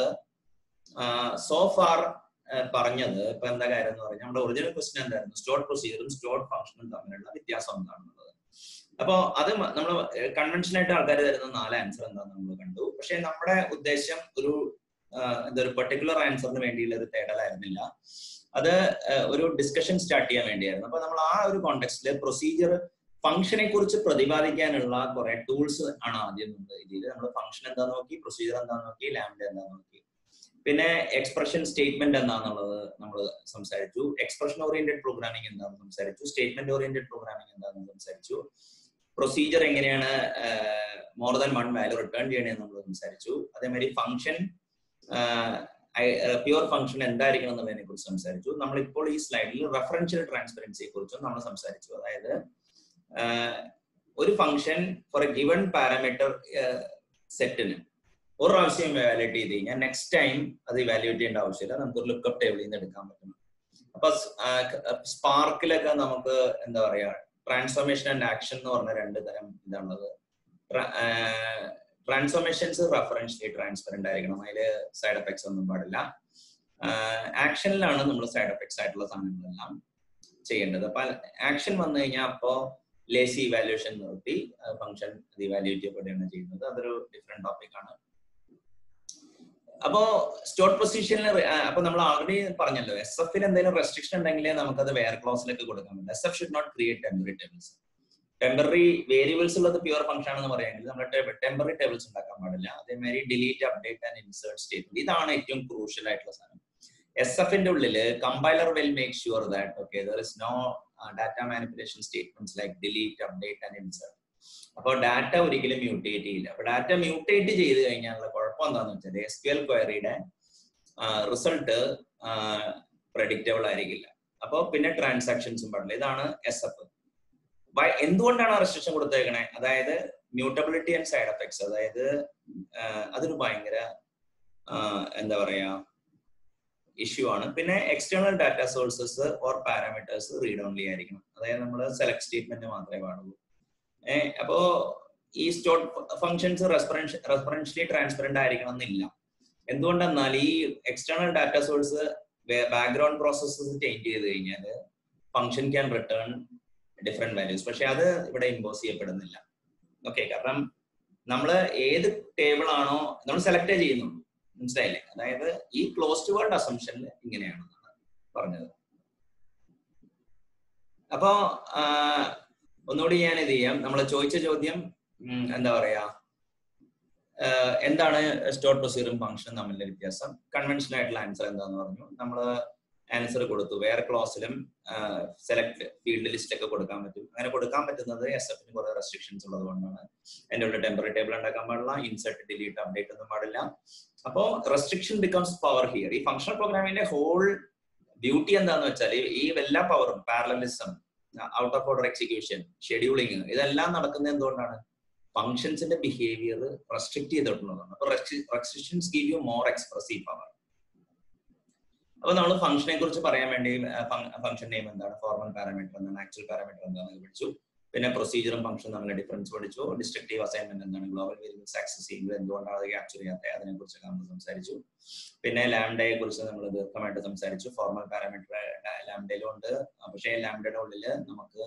A: സോ ഫാർ പറഞ്ഞത് ഇപ്പൊ എന്താ കാര്യം എന്ന് പറഞ്ഞാൽ നമ്മുടെ ഒറിജിനൽ ക്വസ്റ്റൻ എന്തായിരുന്നു സ്റ്റോർഡ് പ്രൊസീജിയറും സ്റ്റോർഡ് ഫംഗ്ഷനും തമ്മിലുള്ള വ്യത്യാസം എന്താണെന്നുള്ളത് അപ്പോ അത് നമ്മൾ കൺവെൻഷൻ ആയിട്ട് ആൾക്കാർ തരുന്ന നാല് ആൻസർ എന്താണെന്ന് നമ്മൾ കണ്ടു പക്ഷെ നമ്മുടെ ഉദ്ദേശം ഒരു എന്താ ഒരു പെർട്ടിക്കുലർ ആൻസറിന് വേണ്ടിയുള്ള ഒരു തേടലായിരുന്നില്ല അത് ഒരു ഡിസ്കഷൻ സ്റ്റാർട്ട് ചെയ്യാൻ വേണ്ടിയായിരുന്നു അപ്പൊ നമ്മൾ ആ ഒരു കോണ്ടെക്സ്റ്റില് പ്രൊസീജിയർ ഫംഗ്ഷനെ കുറിച്ച് പ്രതിപാദിക്കാനുള്ള കുറെ ടൂൾസ് ആണ് ആദ്യം നമ്മൾ ഇതിൽ നമ്മൾ ഫംഗ്ഷൻ എന്താ നോക്കി പ്രൊസീജിയർ എന്താ നോക്കി ലാംഡ എന്താ നോക്കി പിന്നെ എക്സ്പ്രഷൻ സ്റ്റേറ്റ്മെന്റ് എന്താണെന്നുള്ളത് നമ്മൾ സംസാരിച്ചു എക്സ്പ്രഷൻ ഓറിയന്റഡ് പ്രോഗ്രാമിംഗ് എന്താണെന്ന് സംസാരിച്ചു സ്റ്റേറ്റ്മെന്റ് ഓറിയന്റഡ് പ്രോഗ്രാമിംഗ് എന്താണെന്ന് സംസാരിച്ചു പ്രൊസീജിയർ എങ്ങനെയാണ് more than one value return ചെയ്യണമെന്ന് നമ്മൾ സംസാരിച്ചു അതേമാതിരി ഫംഗ്ഷൻ പ്യുവർ ഫംഗ്ഷൻ എന്തായിരിക്കണം എന്നുള്ളതിനെ കുറിച്ച് സംസാരിച്ചു നമ്മളിപ്പോൾ ഈ സ്ലൈഡിൽ റെഫറൻഷ്യൽ ട്രാൻസ്പെറൻസിയെ കുറിച്ചും നമ്മൾ സംസാരിച്ചു അതായത് ഒരു function for a given parameter സെറ്റിന് ഒരു പ്രാവശ്യം ഇവാലുവേറ്റ് ചെയ്ത് കഴിഞ്ഞാൽ നെക്സ്റ്റ് ടൈം അത് ഇവാലുവേറ്റ് ചെയ്യേണ്ട ആവശ്യമില്ല നമുക്ക് ഒരു ലുക്കപ്പ് ടേബിളിൽ നിന്ന് എടുക്കാൻ പറ്റും അപ്പൊ സ്പാർക്കിലൊക്കെ നമുക്ക് എന്താ പറയാ ട്രാൻസ്ഫോർമേഷൻ ആൻഡ് ആക്ഷൻ എന്ന് പറഞ്ഞ രണ്ട് തരം ഇതാണുള്ളത് ട്രാൻസ്ഫോർമേഷൻസ് റെഫറൻഷ്യലി ട്രാൻസ്പെറന്റ് ആയിരിക്കണം അതിൽ സൈഡ് എഫക്ട്സ് ഒന്നും പാടില്ല ആക്ഷനിലാണ് നമ്മൾ സൈഡ് എഫക്ട്സ് ആയിട്ടുള്ള സാധനങ്ങളെല്ലാം ചെയ്യേണ്ടത് അപ്പൊ ആക്ഷൻ വന്നു കഴിഞ്ഞാൽ അപ്പോ ലേസി ഇവാലുവേഷൻ നിർത്തി ഫംഗ്ഷൻ അത് ഇവാലുവേറ്റ് ചെയ്യപ്പെടുകയാണ് ചെയ്യുന്നത് അതൊരു ഡിഫറെന്റ് ടോപ്പിക് ആണ് അപ്പോ സ്റ്റോർട്ട് പൊസിഷനിൽ അപ്പൊ നമ്മൾ ആൾറെഡി പറഞ്ഞല്ലോ എസ് എഫിൽ എന്തെങ്കിലും റെസ്ട്രിക്ഷൻ ഉണ്ടെങ്കിൽ നമുക്കത് വേറെ ക്ലോസിലേക്ക് കൊടുക്കാൻ പറ്റും S F should not create temporary tables temporary variables ഉള്ളത് പ്യുവർ ഫംഗ്ഷൻ ആണെന്ന് പറയുമെങ്കിൽ നമ്മൾ ടെമ്പററി ടേബിൾസ് ഉണ്ടാക്കാൻ പാടില്ല അതേമാതിരി delete update and insert statement ഇതാണ് ഏറ്റവും ക്രൂഷ്യൽ ആയിട്ടുള്ള സാധനം എസ് എഫിന്റെ ഉള്ളിൽ compiler will make sure that okay there is no data manipulation statements like delete update and insert അപ്പോൾ ഡാറ്റ ഒരിക്കലും മ്യൂട്ടേറ്റ് ചെയ്യില്ല അപ്പൊ ഡാറ്റ മ്യൂട്ടേറ്റ് ചെയ്ത് കഴിഞ്ഞാലുള്ള കുഴപ്പം എന്താന്ന് വെച്ചാൽ S Q L ക്വയറിയുടെ result predictable ആയിരിക്കില്ല അപ്പോൾ പിന്നെ ട്രാൻസാക്ഷൻസും പാടില്ല ഇതാണ് എസ് എഫ് എന്തുകൊണ്ടാണ് ആ റെസ്ട്രിക്ഷൻ കൊടുത്തേക്കണേ അതായത് മ്യൂട്ടബിലിറ്റി ആൻഡ് സൈഡ് എഫക്ട്സ് അതായത് അതൊരു ഭയങ്കര എന്താ പറയാ ഇഷ്യൂ ആണ് പിന്നെ external data sources or parameters read only ആയിരിക്കണം അതായത് നമ്മൾ സെലക്ട് സ്റ്റേറ്റ്മെന്റ് മാത്രമേ പാടുള്ളൂ ഏഹ് അപ്പോ ഈ സ്റ്റോർട്ട് ഫങ്ഷൻസ് റെസ്പെറൻഷ്യലി റെസ്പെറൻഷ്യലി ട്രാൻസ്പെറന്റ് ആയിരിക്കണം എന്നില്ല എന്തുകൊണ്ടെന്നാൽ ഈ external data source background processes change ചെയ്ത് കഴിഞ്ഞാൽ function can return different values പക്ഷെ അത് ഇവിടെ ഇമ്പോസ് ചെയ്യപ്പെടുന്നില്ല ഓക്കെ കാരണം നമ്മൾ ഏത് ടേബിൾ ആണോ നമ്മൾ സെലക്ട് ചെയ്യുന്നുള്ളൂ മനസ്സിലായില്ലേ അതായത് ഈ ക്ലോസ്ഡ് വേർഡ് അസംഷനിൽ ഇങ്ങനെയാണെന്നാണ് പറഞ്ഞത് അപ്പോ ഒന്നുകൂടി ഞാൻ ഇത് ചെയ്യാം നമ്മൾ ചോദിച്ച ചോദ്യം എന്താ പറയാ എന്താണ് സ്റ്റോർ പ്രൊസീജിയറും ഫംഗ്ഷനും തമ്മിലുള്ള വ്യത്യാസം കൺവെൻഷനൽ ആയിട്ടുള്ള ആൻസർ എന്താന്ന് പറഞ്ഞു നമ്മൾ ആൻസർ കൊടുത്തു വേറെ ക്ലോസിലും സെലക്ട് ഫീൽഡ് ലിസ്റ്റ് ഒക്കെ കൊടുക്കാൻ പറ്റും അങ്ങനെ കൊടുക്കാൻ പറ്റുന്നത് എസ് എഫിന് കുറെ റെസ്ട്രിക്ഷൻസ് ഉള്ളത് കൊണ്ടാണ് എൻ്റെ ഉള്ളിൽ ടെമ്പററി ടേബിൾ ഉണ്ടാക്കാൻ പാടില്ല ഇൻസെർട്ട് ഡിലീറ്റ് അപ്ഡേറ്റ് ഒന്നും പാടില്ല അപ്പോ റെസ്ട്രിക്ഷൻ ബിക്കംസ് പവർ ഹിയർ ഈ ഫംഗ്ഷണൽ പ്രോഗ്രാമിന്റെ ഹോൾ ബ്യൂട്ടി എന്താന്ന് വെച്ചാൽ ഈ എല്ലാ പവറും parallelism out of order execution scheduling ഇതെല്ലാം നടക്കുന്നത് എന്തുകൊണ്ടാണ് ഫംഗ്ഷൻസിന്റെ ബിഹേവിയർ റെസ്ട്രിക്ട് ചെയ്തിട്ടുള്ളതാണ് അപ്പൊ restrictions give you more expressive power അപ്പൊ നമ്മൾ ഫംഗ്ഷനെ കുറിച്ച് പറയാൻ വേണ്ടി ഫംഗ്ഷൻ നെയിം എന്താണ് ഫോർമൽ പാരാമീറ്റർ എന്താണ് ആക്ച്വൽ പാരാമീറ്റർ എന്താണെന്ന് പഠിച്ചു പിന്നെ പ്രൊസീജിയറും ഫംഗ്ഷൻ തമ്മിലുള്ള ഡിഫറൻസ് പഠിച്ചു ഡിസ്ട്രക്റ്റീവ് അസൈൻമെന്റ് എന്താണ് ഗ്ലോബൽ വേരിയബിൾസ് ആക്സസ് ചെയ്യുന്നത് എന്തുകൊണ്ടാണ് അത് ക്യാപ്ചർ ചെയ്യാത്തത് അതിനെ കുറിച്ചൊക്കെ നമ്മൾ സംസാരിച്ചു പിന്നെ ലാംഡയെ കുറിച്ച് നമ്മൾ ദീർഘമായിട്ട് സംസാരിച്ചു ഫോർമൽ പാരാമീറ്റർ ലാംഡയിലും ഉണ്ട് പക്ഷേ ലാംഡയുടെ ഉള്ളിൽ നമുക്ക്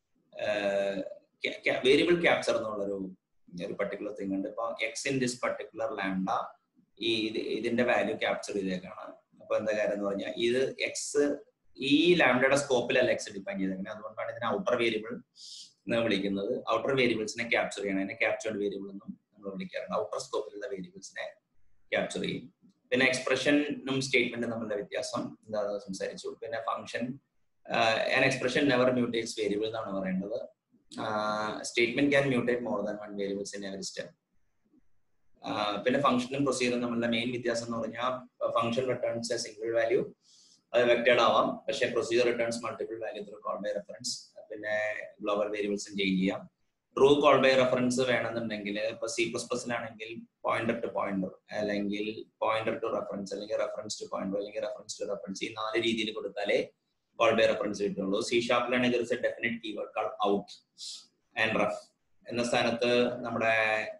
A: വേരിയബിൾ ക്യാപ്ചർ എന്നുള്ളൊരു ഒരു പർട്ടിക്കുലർ തിങ് ഉണ്ട് ഇപ്പൊ x in this particular lambda ഈ ഇതിന്റെ വാല്യൂ ക്യാപ്ചർ ചെയ്തേക്കാണ് അപ്പൊ എന്താ കാര്യം എന്ന് പറഞ്ഞാൽ ഇത് എക്സ് ഈ ലാംഡയുടെ സ്കോപ്പിലല്ല എക്സ് ഡിഫൈൻ ചെയ്തേക്കുന്നത് അതുകൊണ്ടാണ് ഇതിനെ ഔട്ടർ വേരിയബിൾ എന്ന് വിളിക്കുന്നത് ഔട്ടർ വേരിയബിൾസിനെ ക്യാപ്ചർ ചെയ്യണം അതിനെ ക്യാപ്ചേർഡ് വേരിയബിൾ എന്നും നമ്മൾ വിളിക്കാറുണ്ട് ഔട്ടർ സ്കോപ്പിലുള്ള വേരിയബിൾസിനെ ക്യാപ്ചർ ചെയ്യും പിന്നെ എക്സ്പ്രഷനും സ്റ്റേറ്റ്മെന്റും തമ്മിലുള്ള വ്യത്യാസം എന്താ സംസാരിച്ചു പിന്നെ function an expression never mutates variable എന്നാണ് പറയേണ്ടത് statement can mutate more than one variables in every step പിന്നെ ഫംഗ്ഷനും പ്രൊസീജിയറും തമ്മിലുള്ള മെയിൻ വ്യത്യാസം എന്ന് പറഞ്ഞാൽ function returns a single value അത് വെക്റ്റഡ് ആവാം പക്ഷേ procedure returns multiple value through call by reference പിന്നെ ഗ്ലോബൽ വേരിയബിൾസും ചേഞ്ച് ചെയ്യാം ട്രൂ കോൾ ബൈ റെഫറൻസ് വേണമെന്നുണ്ടെങ്കിൽ ഇപ്പൊ സി പ്ലസ് പ്ലസിലാണെങ്കിൽ പോയിന്റർ ടു പോയിന്റർ അല്ലെങ്കിൽ പോയിന്റർ ടു റെഫറൻസ് അല്ലെങ്കിൽ റെഫറൻസ് ടു പോയിന്റർ അല്ലെങ്കിൽ റെഫറൻസ് ടു റെഫറൻസ് ഈ നാല് രീതിയിൽ കൊടുത്താലേ കോൾ ബൈ റെഫറൻസ് കിട്ടുള്ളൂ സി ഷാർപ്പിലാണെങ്കിൽ ഒരു definite keyword call out and ref എന്ന സ്ഥാനത്ത് നമ്മുടെ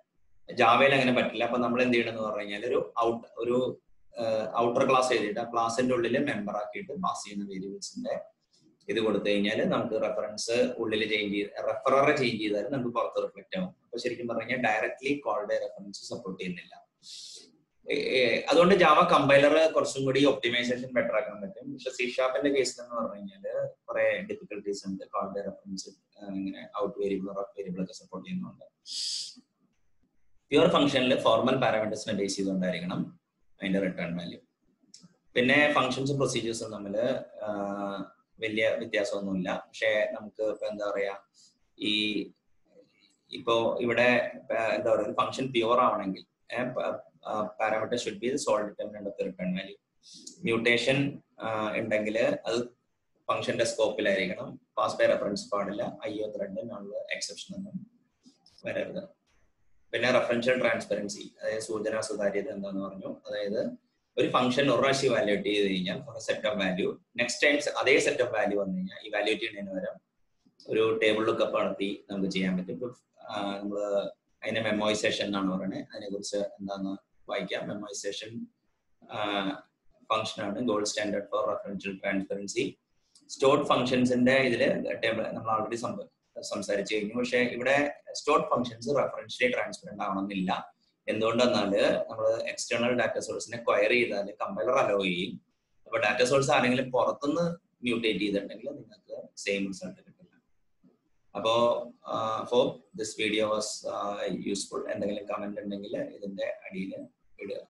A: ജാവയിൽ അങ്ങനെ പറ്റില്ല അപ്പൊ നമ്മൾ എന്ത് ചെയ്യണം എന്ന് പറഞ്ഞു കഴിഞ്ഞാൽ ഒരു ഔട്ട് ഒരു ഔട്ടർ ക്ലാസ് എഴുതിയിട്ട് ആ ക്ലാസിന്റെ ഉള്ളിൽ മെമ്പർ ആക്കിയിട്ട് പാസ് ചെയ്യുന്ന വേരിയബിൾസിന്റെ ഇത് കൊടുത്തു കഴിഞ്ഞാൽ നമുക്ക് റെഫറൻസ് ഉള്ളിൽ ചേഞ്ച് ചെയ്ത് റെഫററെ ചേഞ്ച് ചെയ്താൽ നമുക്ക് പുറത്ത് റിഫ്ലക്ട് ആവും അപ്പൊ ശരിക്കും പറഞ്ഞു കഴിഞ്ഞാൽ ഡയറക്ട്ലി കോൾഡ് റെഫറൻസ് സപ്പോർട്ട് ചെയ്യുന്നില്ല അതുകൊണ്ട് ജാവ കമ്പൈലർ കുറച്ചും കൂടി ഒപ്റ്റിമൈസേഷൻ ബെറ്റർ ആക്കാൻ പറ്റും പക്ഷെ സി ഷാപ്പിന്റെ കേസിൽ എന്ന് പറഞ്ഞു കഴിഞ്ഞാൽ കുറെ ഡിഫിക്കൽട്ടീസ് ഉണ്ട് കോൾഡ് റെഫറൻസ് ഇങ്ങനെ ഔട്ട് വേരിയബിൾ റഫ് വേരിയബിൾ ഒക്കെ സപ്പോർട്ട് ചെയ്യുന്നുണ്ട് പ്യുവർ ഫംഗ്ഷനിൽ ഫോർമൽ പാരാമീറ്റേഴ്സിനെ ബേസ് ചെയ്തുകൊണ്ടായിരിക്കണം അതിന്റെ റിട്ടേൺ വാല്യൂ പിന്നെ ഫങ്ഷൻസും പ്രൊസീജിയേഴ്സും തമ്മിൽ വലിയ വ്യത്യാസമൊന്നുമില്ല പക്ഷെ നമുക്ക് ഇപ്പൊ എന്താ പറയാ ഈ ഇപ്പോ ഇവിടെ എന്താ പറയുക ഒരു ഫംഗ്ഷൻ പ്യുവർ ആവണമെങ്കിൽ parameter should be sole determinant of return value mutation ഉണ്ടെങ്കിൽ അത് ഫംഗ്ഷന്റെ സ്കോപ്പിലായിരിക്കണം പാസ് ബൈ റെഫറൻസ് പാടില്ല അയ്യോ ത്രെഡ് നമ്മൾ എക്സെപ്ഷൻ ഒന്നും വരരുത് പിന്നെ റെഫറൻഷ്യൽ ട്രാൻസ്പെറൻസി അതായത് സൂചന സുതാര്യത എന്താന്ന് പറഞ്ഞു അതായത് ഒരു ഫംഗ്ഷൻ ഒരു പ്രാവശ്യം വാല്യൂട്ട് ചെയ്ത് കഴിഞ്ഞാൽ for set of value next times അതേ സെറ്റ് ഓഫ് വാല്യൂ വന്നു കഴിഞ്ഞാൽ ഈ വാല്യൂറ്റ് ചെയ്യുന്നതിന് പകരം ഒരു ടേബിൾ ലുക്കപ്പ് നടത്തി നമുക്ക് ചെയ്യാൻ പറ്റും ഇപ്പൊ നമ്മൾ അതിനെ മെമ്മോയിസേഷൻ എന്നാണ് പറയുന്നത് അതിനെ കുറിച്ച് എന്താന്ന് വായിക്കാം മെമ്മോയിസേഷൻ ഫംഗ്ഷൻ ആണ് gold standard for referential transparency stored ഫംഗ്ഷൻസിന്റെ ഇതിൽ ടേബിൾ നമ്മൾ ഓൾറെഡി സംസാരിച്ചു കഴിഞ്ഞു പക്ഷെ ഇവിടെ സ്റ്റോർഡ് ഫംഗ്ഷൻസ് റെഫറൻഷ്യലി ട്രാൻസ്പെറന്റ് ആവണമെന്നില്ല എന്തുകൊണ്ടെന്നാല് നമ്മൾ എക്സ്റ്റേണൽ ഡാറ്റ സോഴ്സിനെ ക്വയർ ചെയ്താൽ കമ്പൈലർ അലോ ചെയ്യും അപ്പൊ ഡാറ്റ സോഴ്സ് ആരെങ്കിലും പുറത്തുനിന്ന് മ്യൂട്ടേറ്റ് ചെയ്തിട്ടുണ്ടെങ്കിൽ നിങ്ങൾക്ക് സെയിം റിസൾട്ട് കിട്ടില്ല അപ്പോ for this video was useful എന്തെങ്കിലും കമന്റ് ഉണ്ടെങ്കിൽ ഇതിന്റെ അടിയിൽ ഇടുക